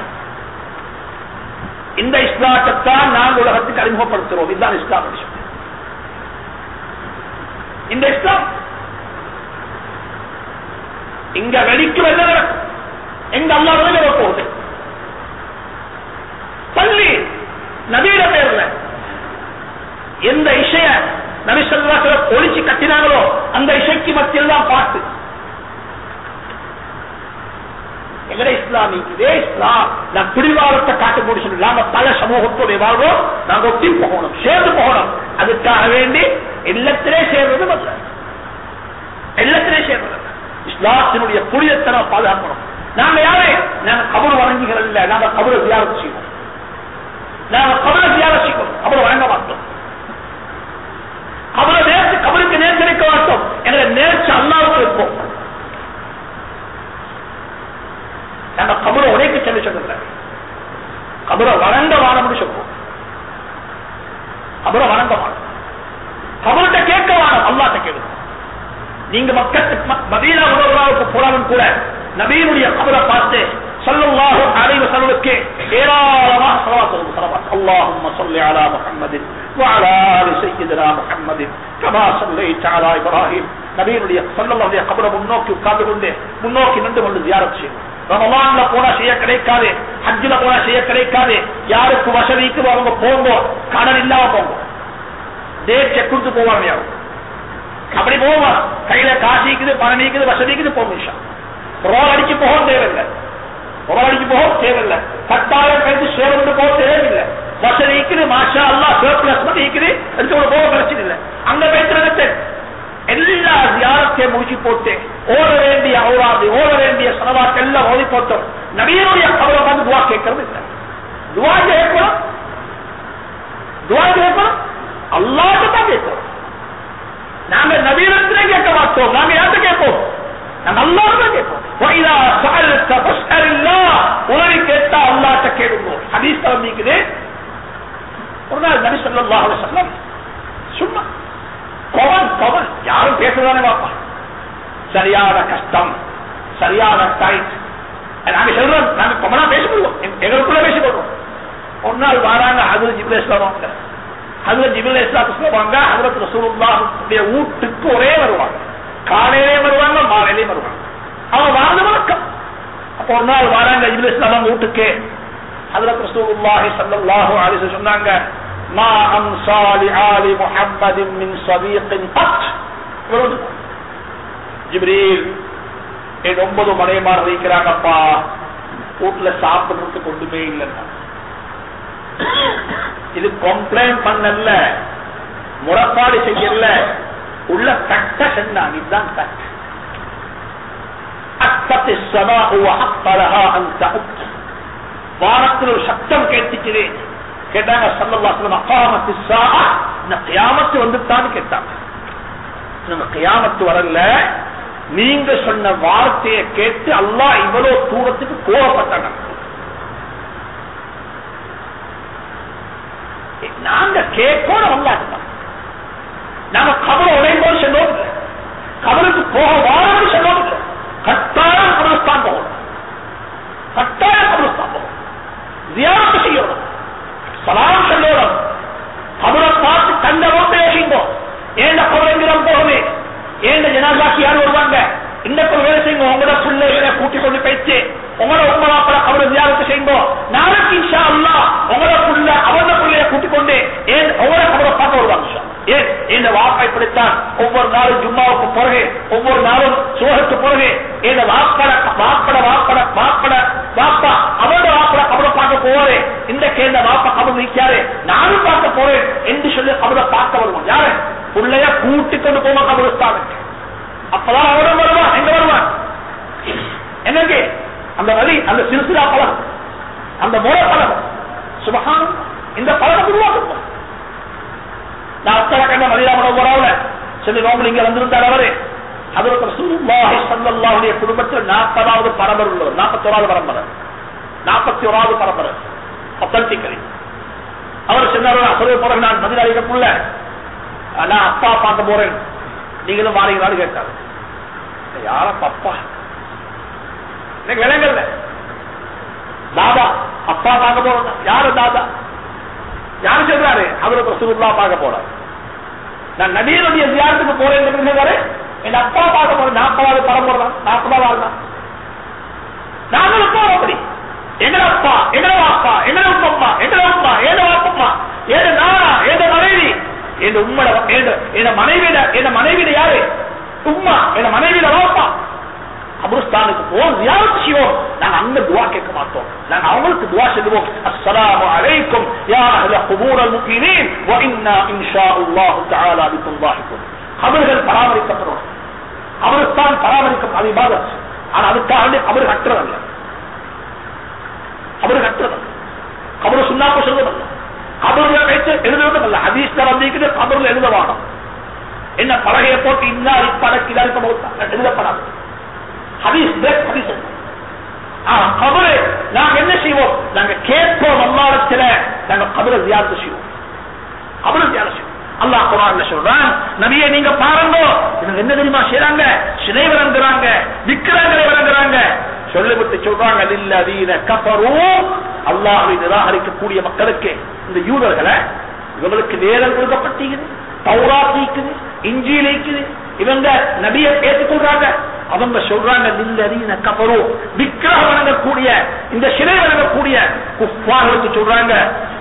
இந்த இஸ்லாத்தைத்தான் நாங்கள் உலகத்துக்கு அறிமுகப்படுத்துறோம் இதுதான் இஸ்லாம் விஷயம் இந்த இஸ்லாம் இங்க வெடிக்கும் என்ன நடக்கும் எங்க அல்லா வெளியே போகுது பள்ளி நவீன பேர்ல எந்த இசைய நபி சொல்வாசல ஒழிச்சு கட்டினாங்களோ அந்த இசைக்கு மத்தியில் தான் பாட்டு எங்கட இஸ்லாமிக்குதே இஸ்லாம் நான் பிடிவாரத்தை காட்டு போட்டு சொல்லி நாம பல சமூகத்தோட வாழ்வோம் நாங்க ஒட்டி போகணும் சேர்ந்து போகணும் அதுக்காக வேண்டி எல்லாத்திலே சேர்றது அல்ல எல்லாத்திலே சேர்றது அல்ல. இஸ்லாத்தினுடைய புனிதத்தனை பாதுகாக்கணும் நாங்க யாரு நாங்க கபர் வழங்குகள் இல்ல நாங்க கபரை தியாகம் செய்வோம் நாங்க கபரை தியாகம் செய்வோம் கபரை வழங்க மாட்டோம் கபரை நேர்த்து கபருக்கு நேர்த்து நிற்க மாட்டோம் எங்களை நேர்ச்சி அல்லாவுக்கு இருப்போம் நம்ம கபரை உடைக்க சொல்லி சொல்லல கபரை வணங்க வானம்னு சொல்லுவோம் கபரை வணங்க வானம் கபர்கிட்ட கேட்க வானம் அல்லாட்ட கேட்கும் நீங்க மக்களுக்கு மதீனா உணர்வுக்கு போனாலும் கூட நபீனுடைய கபரை பார்த்து சல்லல்லாஹு அலைஹி வஸல்லுக்கு ஏராளமாக ஸலவாத் சொல்லுங்க ஸலவாத் اللهم صل على محمد وعلى ال سيدنا محمد كما صليت على ابراهيم நபியினுடைய ஸல்லல்லாஹு கபரை முன்னோக்கி உட்கார்ந்து கொண்டு முன்னோக்கி நின்று கொண்டு ஜியாரத் செய்யும் ரமலான்ல போனா செய்ய கிடைக்காது ஹஜ்ஜில போனா செய்ய கிடைக்காது யாருக்கு வசதிக்கு அவங்க போங்க கடன் இல்லாம போங்க டேட் செக் கொடுத்து போவாங்க யாரும் அப்படி போவான் கையில காசு இருக்குது பணம் இருக்குது வசதி இருக்குது போகும் ரோல் அடிச்சு போக தேவையில்லை ரோல் அடிச்சு போக தேவையில்லை பத்தாயிரம் கழிச்சு சேவந்து போக தேவையில்லை வசதி இருக்குது மாஷா அல்லா சர்ப்ளஸ் மட்டும் இருக்குது எடுத்து போக பிரச்சனை இல்லை அங்க பேசுறது எல்லா தியானத்தையும் முடிச்சு போட்டு ஓட வேண்டிய அவுராது ஓட வேண்டிய சனவாக்கள் எல்லாம் ஓதி போட்டோம் நவீனுடைய கவலை வந்து துவா கேட்கறது இல்லை துவா கேட்கணும் துவா கேட்கணும் அல்லாட்டு தான் கேட்கணும் நாங்க நவீனத்திலே கேட்க மாட்டோம் நாங்க யார்கிட்ட கேட்போம் நாங்க அல்லாஹ் கேட்போம் வைதா சஅல்த ஃபஸ்அலில்லாஹ் உதவி கேட்டா அல்லாஹ்ட்ட கேளுங்க ஹதீஸ் தம்பிக்குது ஒரு நாள் நபி ஸல்லல்லாஹு அலைஹி வஸல்லம் சும்மா பவன் பவன் யாரும் பேசுறதானே பார்ப்பான் சரியான கஷ்டம் சரியான டைட் நாங்க சொல்றோம் நாங்க கொமனா பேசிக்கொள்வோம் எங்களுக்குள்ள பேசிக்கொள்வோம் ஒரு நாள் வாராங்க அது ஜிப்ல இஸ்லாமாங்க அதுல ஜிபில் இஸ்லாத்து சொல்லுவாங்க ஹதரத் ரசூலுல்லாஹுடைய வீட்டுக்கு ஒரே வருவாங்க காலையிலே வருவாங்க மாலையிலே வருவாங்க அவங்க வாழ்ந்த வழக்கம் அப்போ ஒரு நாள் வராங்க ஜிபில் இஸ்லாம் வீட்டுக்கு ஹதரத் ரசூலுல்லாஹி ஸல்லல்லாஹு அலைஹி வஸல்லம் சொன்னாங்க மா அன்சாலி ஆலி முஹம்மதின் மின் சதீகின் கத் ஜிப்ரீல் என் ஒன்பது மனைமார் வைக்கிறாங்கப்பா வீட்டுல சாப்பிடுறதுக்கு கொண்டுமே இல்லைன்னா இது கம்ப்ளைண்ட் பண்ணல முறைப்பாடு செய்யல உள்ள தட்ட சொன்னாங்க இதுதான் தட் அத்த ஷக்கத்து ஸமாஉ வஹக்க லஹா அன் தஹுத் வானத்தில் ஒரு சத்தம் கேட்டுச்சு கேட்டாங்க ஸல்லல்லாஹு அலைஹி வஸல்லம் அகாமத்து ஸாஅ இந்த கியாமத்து வந்துட்டான்னு கேட்டாங்க நம்ம கியாமத்து வரல நீங்க சொன்ன வார்த்தையை கேட்டு அல்லாஹ் இவ்வளவு தூரத்துக்கு கோவப்பட்டாங்க நாங்க கேட்கணும் அல்லாஹ் நாம கபல உடைந்தோம் செல்லோம் இல்லை கபலுக்கு போக வாரம் செல்லோம் இல்லை கட்டாயம் கபலஸ்தான் போகணும் கட்டாயம் கபலஸ்தான் போகணும் தியானத்தை செய்யணும் சலாம் செல்லோம் கபலை பார்த்து கண்டவம் பேசிங்கோ ஏண்ட கபலங்கிறம் போகவே ஏண்ட ஜனாசாக்கு யார் வருவாங்க இன்னைக்கு ஒரு வேலை செய்யுங்க உங்களோட பிள்ளைகளை கூட்டி கொண்டு போயிட்டு உங்களோட உண்மலாப்பட அவரை தியானத்தை செய்யுங்க நாளைக்கு இன்ஷா அல்லா உங்களோட புள்ள அவரோட பிள்ளைய கூட்டிக் கொண்டு ஏன் உங்களோட கபலை பார்க்க வருவாங்க இன்ஷா அல்லாஹ். ஏன் இந்த வாப்பா இப்படித்தான் ஒவ்வொரு நாளும் ஜும்மாவுக்கு பிறகு ஒவ்வொரு நாளும் சோகத்து பிறகு இந்த வாப்பட வாப்பட வாப்பட வாப்பட வாப்பா அவரோட வாப்பட கபலை பார்க்க போவாரு இந்த கேந்த வாப்பா கபல் நிற்காரு நானும் பார்க்க போறேன் என்று சொல்லி கபலை பார்க்க வருவோம் யாரு பிள்ளைய கூட்டி கொண்டு போவோம் கபலஸ்தானுக்கு அப்பதான் அவனும் வருவான் எங்க வருவான் என்னங்க அந்த வழி அந்த சிறுசிலா பழகம் அந்த முறை பழகம் சுபகானம் இந்த பழகம் உருவாக்கும் நான் அத்தனை கண்ட மதியாமன போறாவில சொல்லி நோம்பல் இங்க வந்திருந்தார் அவரு அதற்கு ரசூலுல்லாஹி ஸல்லல்லாஹுடைய குடும்பத்தில் நாற்பதாவது பரம்பரை உள்ளவர் நாற்பத்தோராவது பரம்பரை நாற்பத்தி ஓராவது பரம்பரை ஒத்தன்டிக்கரி அவர் சொன்னார் நான் சொல்ல போறேன் நான் பதில் அளிக்கக்குள்ள நான் அப்பா பார்க்க போறேன் நீங்களும் வாரீங்களான்னு கேட்டாரு யார அப்பா எனக்கு விலங்கல்ல தாதா அப்பா பார்க்க போறோம் யாரு தாதா யாரு சொல்றாரு அவருக்கு ரசூலுல்லா பார்க்க போறாரு நான் நபியனுடைய தியானத்துக்கு போறேன் சொல்றாரு என் அப்பா பார்க்க போறேன் நாற்பதாவது பரம்பரை தான் நாற்பதாவது ஆள் தான் நாங்களும் போறோம் அப்படி எங்கட அப்பா எங்கட அப்பா எங்கட உப்பம்மா எங்கட உப்பா ஏட வாப்பம்மா ஏட நானா ஏட மனைவி என் உம்மட என் மனைவியிட என் மனைவியிட யாரு உம்மா என் மனைவியிட வாப்பா கபுரஸ்தானுக்கு போவோம் தியானம் செய்வோம் நாங்க அங்க துவா கேட்க மாட்டோம் நாங்க அவங்களுக்கு துவா சொல்லுவோம் அஸ்ஸலாமு அலைக்கும் யா அஹ்ல குபூர் அல் முஃமினீன் வ இன்னா இன்ஷா அல்லாஹ் தஆலா பிக்கும் லாஹிகும் கபர்கள் பராமரிக்கப்படும் கபுரஸ்தான் பராமரிக்கும் அது இபாதத் ஆனா அதுக்காக வேண்டி கபர் கட்டுறதல்ல கபர் கட்டுறதல்ல கபர் சுண்ணாப்பு சொல்வதல்ல கபர்ல வைத்து எழுதுவதல்ல ஹதீஸ்ல வந்திருக்குது கபர்ல எழுதவானம் என்ன பலகையை போட்டு இன்னா இப்படக்கு இதா இருக்க எழுதப்படாது ஹதீஸ் பிரேக் ஹதீஸ் கபரு நாங்க என்ன செய்வோம் நாங்க கேட்போம் அல்லாடத்துல நாங்க கபரை தியானத்தை செய்வோம் கபரை தியானம் செய்வோம் அல்லாஹ் குரான்ல சொல்றான் நபியை நீங்க பாருங்க இவங்க என்ன தெரியுமா செய்றாங்க சிலை வழங்குறாங்க விக்கிரங்களை வழங்குறாங்க சொல்லிவிட்டு சொல்றாங்க லில்லதீன கஃபரு அல்லாஹ்வை நிராகரிக்கக்கூடிய மக்களுக்கு இந்த யூதர்களை இவங்களுக்கு நேரம் கொடுக்கப்பட்டிருக்குது தௌராத் இருக்குது இஞ்சியில் இருக்குது இவங்க நபியை ஏற்றுக்கொள்றாங்க அவங்க சொல்றாங்க நில்லதீன கஃபரு விக்கிரகம் வணங்கக்கூடிய இந்த சிலை வணங்கக்கூடிய குஃபார்களுக்கு சொல்றாங்க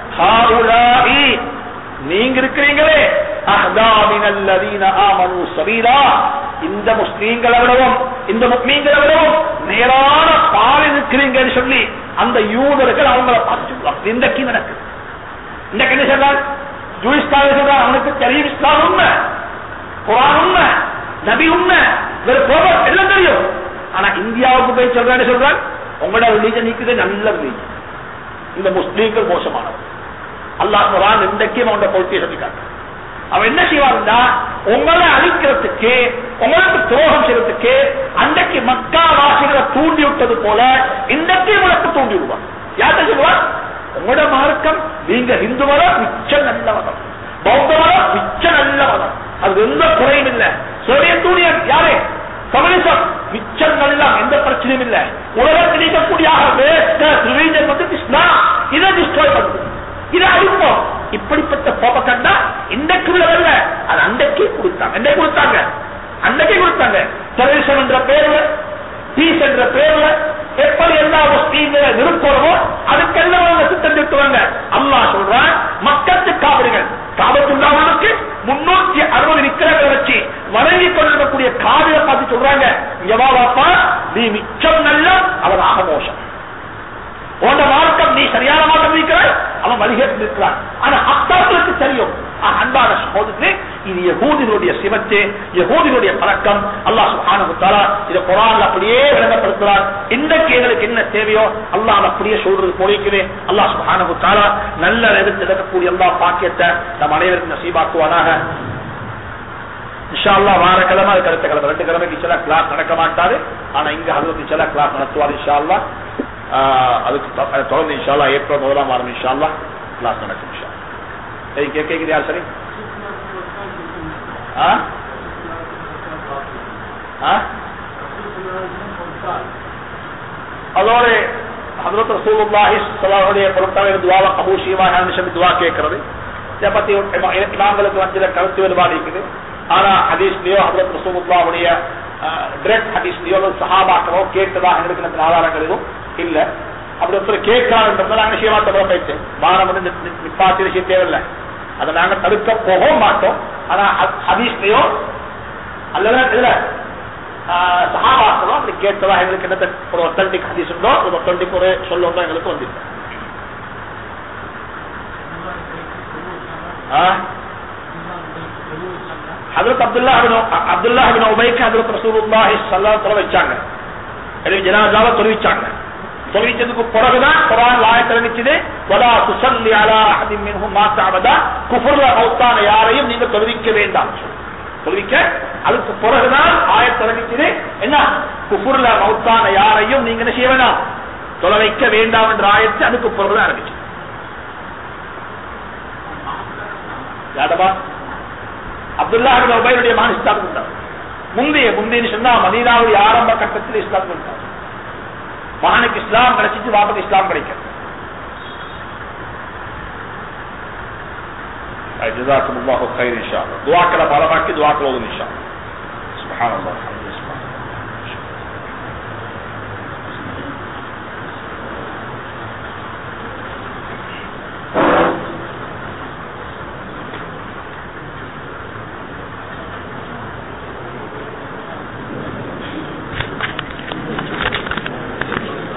ஹாவுலாஇ நீங்க இருக்கிறீங்களே அஹ்தாமினல்லதீன ஆமனு சபீலா இந்த முஸ்லீம்களை விடவும் இந்த முஸ்லீம்களை விடவும் நேரான பால் இருக்கிறீங்கன்னு சொல்லி அந்த யூதர்கள் அவங்கள பார்த்து சொல்லுவாங்க இன்றைக்கு நடக்குது இன்றைக்கு என்ன சொல்றாங்க ஜூயிஸ்தான் சொல்றான் அவனுக்கு தெரியும் இஸ்லாம் உண்மை குரான் உண்மை நபி உண்மை வேற கோபம் எல்லாம் தெரியும் ஆனா இந்தியாவுக்கு போய் சொல்றான்னு சொல்றான் உங்களோட ரிலீஜன் நீக்குது நல்ல ரிலீஜன் இந்த முஸ்லீம்கள் மோசமானவர் அல்லாஹ் குரான் இன்றைக்கும் அவனோட கொள்கையை சொல்லிக்காட்டு அவன் என்ன செய்வான்னா உங்களை அழிக்கிறதுக்கு உங்களுக்கு துரோகம் செய்யறதுக்கு அன்றைக்கு மக்கா வாசிகளை தூண்டி விட்டது போல இன்றைக்கு உங்களுக்கு தூண்டி விடுவான் யார்கிட்ட சொல்லுவான் உங்களோட மார்க்கம் நீங்க ஹிந்து மதம் மிச்ச நல்ல மதம் பௌத்த மதம் மிச்ச நல்ல மதம் அது எந்த குறையும் இல்லை சோவியத் யூனியன் யாரு கம்யூனிசம் மிச்சம் நல்லா எந்த பிரச்சனையும் இல்லை உலகத்தில் இருக்கக்கூடிய ரிலீஜன் வந்து இஸ்லாம் இதை டிஸ்ட்ராய் பண்ணுது இதை அழிப்போம் இப்படிப்பட்ட கோபக்கண்டா இன்றைக்கு உள்ளவல்ல அது அன்றைக்கே கொடுத்தாங்க அன்றைக்கு கொடுத்தாங்க அன்றைக்கே கொடுத்தாங்க டெரரிசம் என்ற பேர்ல பீஸ் என்ற பேர்ல எப்படி எல்லா முஸ்லீம்களை நிறுத்தணுமோ அதுக்கெல்லாம் அவங்க திட்டம் திட்டுவாங்க அல்லாஹ் சொல்றான் மக்கத்து காவிரிகள் காபத்துள்ளாவுக்கு முன்னூத்தி அறுபது நிக்கிறங்களை வச்சு வணங்கி கொண்டிருக்கக்கூடிய காவிரை பார்த்து சொல்றாங்க எவாவாப்பா நீ மிச்சம் நல்ல அவன் ஆக மோசம் உன்னோட மார்க்கம் நீ சரியான மார்க்கம் இருக்கிறாய் அவன் வழிகேட்டு இருக்கிறான் ஆனா அத்தாக்களுக்கு தெரியும் அன்பான சகோதரே இது யகூதிகளுடைய சிவத்து யகூதிகளுடைய பழக்கம் அல்லாஹ் சுப்ஹானஹு தஆலா இத குர்ஆன்ல அப்படியே விளங்கப்படுத்துறான் இன்றைக்கு எங்களுக்கு என்ன தேவையோ அல்லாஹ் அதை அப்படியே சொல்றது போலிக்குது அல்லாஹ் சுப்ஹானஹு தஆலா நல்ல எடுத்து நடக்கக்கூடிய எல்லா பாக்கியத்தை நம் அனைவருக்கும் நசீபாக்குவானாக இன்ஷா அல்லாஹ் வார கிழமை அதுக்கு அடுத்த கிழமை ரெண்டு கிழமைக்கு சில கிளாஸ் நடக்க மாட்டாது ஆனா இங்க அதுக்கு சில கிளாஸ் நடத்துவார் இன்ஷா அல்லாஹ் ஆஹ் அதுக்கு தொ- அதை தொடர்ந்து இன்ஷா அல்லாஹ் ஏப்ரல் முதலாம் வாரம் இன்ஷா அல்லாஹ் கிளாஸ் நடக்கும் இன்ஷா அல்லாஹ். சரி கே கேக்குது யார் சரி ஆ ஆ அதோட ஹதரத் ரசூலுல்லாஹி ஸல்லல்லாஹு அலைஹி வஸல்லம் துஆவை கபூல் செய்வாங்க சொல்லி துஆ கேட்கிறது இதை பத்தி இமா- இமாம்களுக்கு வந்து கருத்து வேறுபாடு இருக்குது ஆனா ஹதீஸ்லயோ ஹதரத் ரசூலுல்லாஹுடைய டிரெக்ட் ஹதீஸ்லயோ அல்லது சஹாபாக்களோ கேட்டதா எங்களுக்கு இந்த ஆதாரங்கள் எதுவும் இல்ல அப்படி ஒருத்தர் கேட்கிறாருன்றதுனால நாங்க விஷயமா தவிர போயிட்டு வாரம் வந்து நி- நி- நிப்பாட்டி விஷயம் தேவையில்லை அதை நாங்க தடுக்க போகவும் மாட்டோம் ஆனா ஹ- ஹதீஸ்லயோ அல்லது இதுல ஆஹ், சஹாபாக்களோ அப்படி கேட்டதா எங்களுக்கு என்ன ஒரு ஒத்தன்டிக் ஹதீஸ் உண்டோ ஒரு ஒத்தன்டிக் ஒரு சொல்லுண்டோ எங்களுக்கு வந்து ஹதரத் அப்துல்லா அப்துல்லா உபைக்கு ஹதரத் ரசூலுல்லாஹி ஸல்லல்லாஹு அலைஹி வஸல்லம் வச்சாங்க எனவே ஜனாசாவை தொழுவிச்சாங்க தொழுவிச்சதுக்கு பிறகுதான் குர்ஆன் ஆயத் இறங்கிச்சது வலா துஸல்லி அலா அஹதின் மின்ஹும் மாத்த அபதா குஃப்ர்ல மௌத்தான யாரையும் நீங்க தொழுவிக்க வேண்டாம் தொழுவிக்க அதுக்கு பிறகுதான் ஆயத் இறங்கிச்சது என்ன குஃப்ர்ல மௌத்தான யாரையும் நீங்க என்ன செய்ய வேண்டாம் தொலை வைக்க வேண்டாம் என்ற ஆயத்து அதுக்கு பிறகுதான் இறங்கிச்சு யாடமா அப்துல்லா உபயனுடைய மகன் இஸ்லாம் கொண்டார் முந்தைய முந்தைய சொன்னா மதீனாவுடைய ஆரம்ப கட்டத்தில் இஸ்லாம் கொண்டார் மகனுக்கு இஸ்லாம் கிடைச்சிட்டு வாபக்கு இஸ்லாம் கிடைக்கிறது جزاكم الله خير ان شاء الله دعاء كلا بارك دعاء كلا ان شاء الله سبحان الله